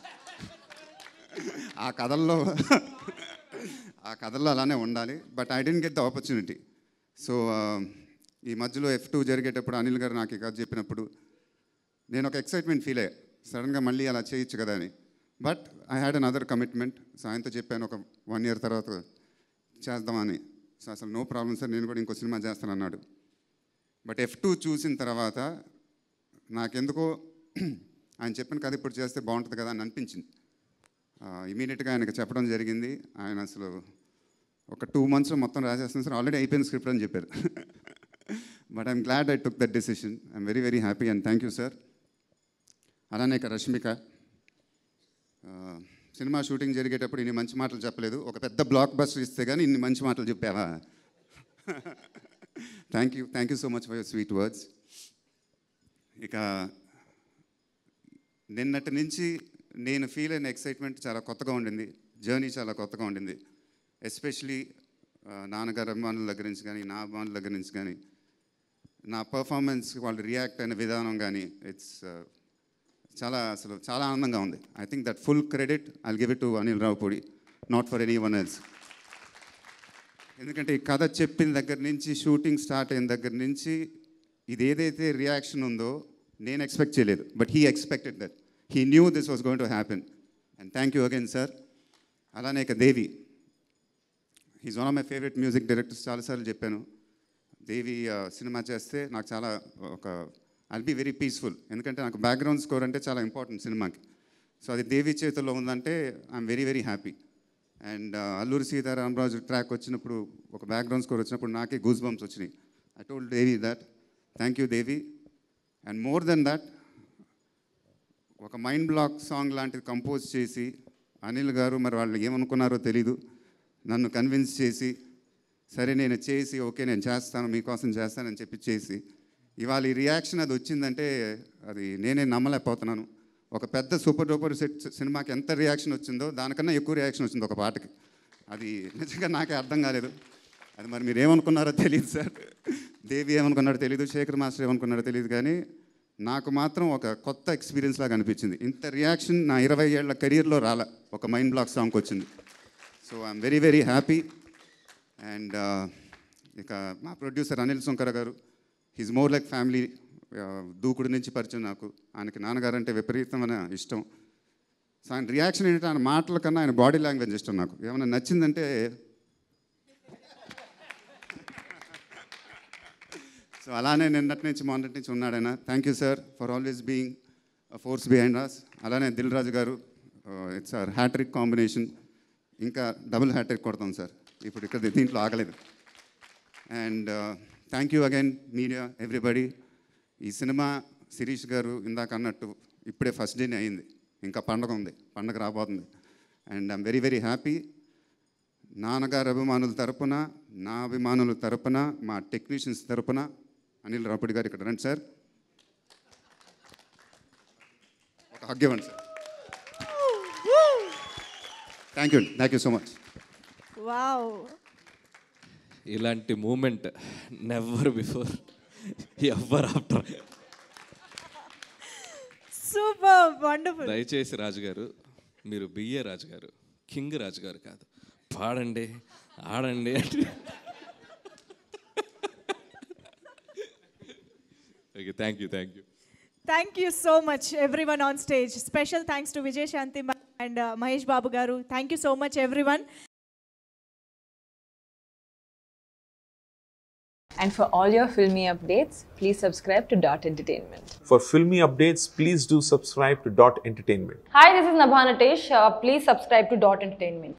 Speaker 19: ఆ కథల్లో ఆ కథల్లో అలానే ఉండాలి but I didn't get the opportunity so ఈ మధ్యలో ఎఫ్ టూ జరిగేటప్పుడు అనిల్ గారు నాకు ఈ కథ చెప్పినప్పుడు నేను ఒక ఎక్సైట్మెంట్ ఫీల్ అయ్యా సడన్గా మళ్ళీ అలా చేయొచ్చు కదా అని but I had another commitment so ఆయనతో చెప్పాను ఒక వన్ ఇయర్ తర్వాత చేద్దామని సో అసలు నో ప్రాబ్లం సార్ నేను కూడా ఇంకో సినిమా చేస్తాను అన్నాడు బట్ ఎఫ్ టూ చూసిన తర్వాత నాకెందుకో ఆయన చెప్పిన కథ ఇప్పుడు చేస్తే బాగుంటుంది కదా అని అనిపించింది ఇమీడియట్గా ఆయనకు చెప్పడం జరిగింది ఆయన అసలు ఒక టూ మంత్స్లో మొత్తం రాసేస్తుంది సార్ ఆల్రెడీ అయిపోయిన స్క్రిప్ట్ అని చెప్పారు but I'm glad I took that decision I'm very very happy and thank you sir అలానే ఇక రష్మిక ఆ, సినిమా షూటింగ్ జరిగేటప్పుడు ఇన్ని మంచి మాటలు చెప్పలేదు ఒక పెద్ద బ్లాక్ బస్టర్ ఇస్తే కానీ ఇన్ని మంచి మాటలు చెప్పావా thank you thank you so much for your sweet words ఇక నిన్నటి నుంచి నేను ఫీల్ అయిన ఎక్సైట్మెంట్ చాలా కొత్తగా ఉండింది జర్నీ చాలా కొత్తగా ఉండింది ఎస్పెషలీ నాన్నగారు అభిమానుల దగ్గర నుంచి కానీ నా అభిమానుల దగ్గర నుంచి కానీ నా పర్ఫార్మెన్స్ వాళ్ళు రియాక్ట్ అయిన విధానం కానీ ఇట్స్ చాలా అసలు చాలా ఆనందంగా ఉంది I think that full credit I'll give it to Anil Ravipudi not for any one else ఎందుకంటే ఈ కథ చెప్పిన దగ్గర నుంచి షూటింగ్ స్టార్ట్ అయిన దగ్గర నుంచి ఇది ఏదైతే రియాక్షన్ ఉందో నేను ఎక్స్పెక్ట్ చేయలేదు but he expected that he knew this was going to happen and thank you again sir అలానే ఇక Devi he's one of my favourite music directors చాలాసార్లు చెప్పాను దేవి ఆ, సినిమా చేస్తే నాకు చాలా ఒక ఐల్ బి వెరీ పీస్ఫుల్ ఎందుకంటే నాకు బ్యాక్గ్రౌండ్ స్కోర్ అంటే చాలా ఇంపార్టెంట్ సినిమాకి సో అది దేవి చేతుల్లో ఉందంటే I'm very very happy and Alluri Sitaramaraju track వచ్చినప్పుడు ఒక బ్యాక్గ్రౌండ్ స్కోర్ వచ్చినప్పుడు నాకే గూస్ బంప్స్ వచ్చినాయి I told Devi that thank you Devi and more than that ఒక మైండ్ బ్లాక్ సాంగ్ లాంటిది కంపోజ్ చేసి అనిల్ గారు మరి వాళ్ళు ఏమనుకున్నారో తెలీదు నన్ను కన్విన్స్ చేసి సరే నేను చేసి ఓకే నేను చేస్తాను మీకోసం చేస్తానని చెప్పి చేసి ఇవాళ ఈ రియాక్షన్ అది వచ్చిందంటే అది నేనే నమ్మలేకపోతున్నాను ఒక పెద్ద సూపర్ డూపర్ సెట్ సినిమాకి ఎంత రియాక్షన్ వచ్చిందో దానికన్నా ఎక్కువ రియాక్షన్ వచ్చింది ఒక పాటకి అది నిజంగా నాకే అర్థం కాలేదు అది మరి మీరు ఏమనుకున్నారో తెలియదు సార్ దేవి ఏమనుకున్నారో తెలియదు శేఖర్ మాస్టర్ ఏమనుకున్నారో తెలియదు కానీ నాకు మాత్రం ఒక కొత్త ఎక్స్పీరియన్స్ లాగా అనిపించింది ఇంత రియాక్షన్ నా ఇరవై ఏళ్ల కెరియర్లో రాల ఒక మైండ్ బ్లాక్ సాంగ్కి వచ్చింది so I'm very very happy and ఇక మా ప్రొడ్యూసర్ అనిల్ సుంకర గారు హీజ్ మోర్ లైక్ ఫ్యామిలీ దూకుడు నుంచి పరిచయం నాకు ఆయనకి నాన్నగారు అంటే విపరీతమైన ఇష్టం సో ఆయన రియాక్షన్ ఏంటంటే ఆయన మాటల కన్నా ఆయన బాడీ లాంగ్వేజ్ ఇష్టం నాకు ఏమైనా నచ్చిందంటే సో అలానే నిన్నటి నుంచి మొన్నటి నుంచి ఉన్నాడు ఆయన thank you sir for always being force behind us అలానే దిల్ రాజు గారు ఇట్స్ ఆర్ హ్యాట్రిక్ కాంబినేషన్ ఇంకా డబుల్ హ్యాట్రిక్ కొడతాం సార్ ఇప్పుడు ఇక్కడ దీంట్లో ఆగలేదు and thank you again media everybody ఈ సినిమా శిరీష్ గారు ఇందాక అన్నట్టు ఇప్పుడే ఫస్ట్ డేనే అయింది ఇంకా పండగ ఉంది పండగ రాబోతుంది and I'm very very happy నాన్నగారు అభిమానుల తరపున నా అభిమానుల తరపున మా టెక్నీషియన్స్ తరపున అనిల్ రాపుడి గారు ఇక్కడ రండి సార్ ఒక హగ్ ఇవ్వండి sir thank you thank you so much
Speaker 2: wow
Speaker 8: ఇలాంటి moment never before ever after
Speaker 2: super wonderful
Speaker 8: దయచేసి రాజుగారు మీరు బిఏ రాజుగారు కింగ్ రాజుగారు కాదు పాడండి ఆడండి అంటే okay thank you thank you
Speaker 2: thank you so much every one on stage special thanks to Vijay Shanti and Mahesh Babu గారు thank you so much every one
Speaker 1: And for all your filmy updates, please subscribe to Dot Entertainment.
Speaker 20: For filmy updates, please do subscribe to Dot Entertainment.
Speaker 21: Hi, this is Nabha Natesh. Uh, please subscribe to Dot Entertainment.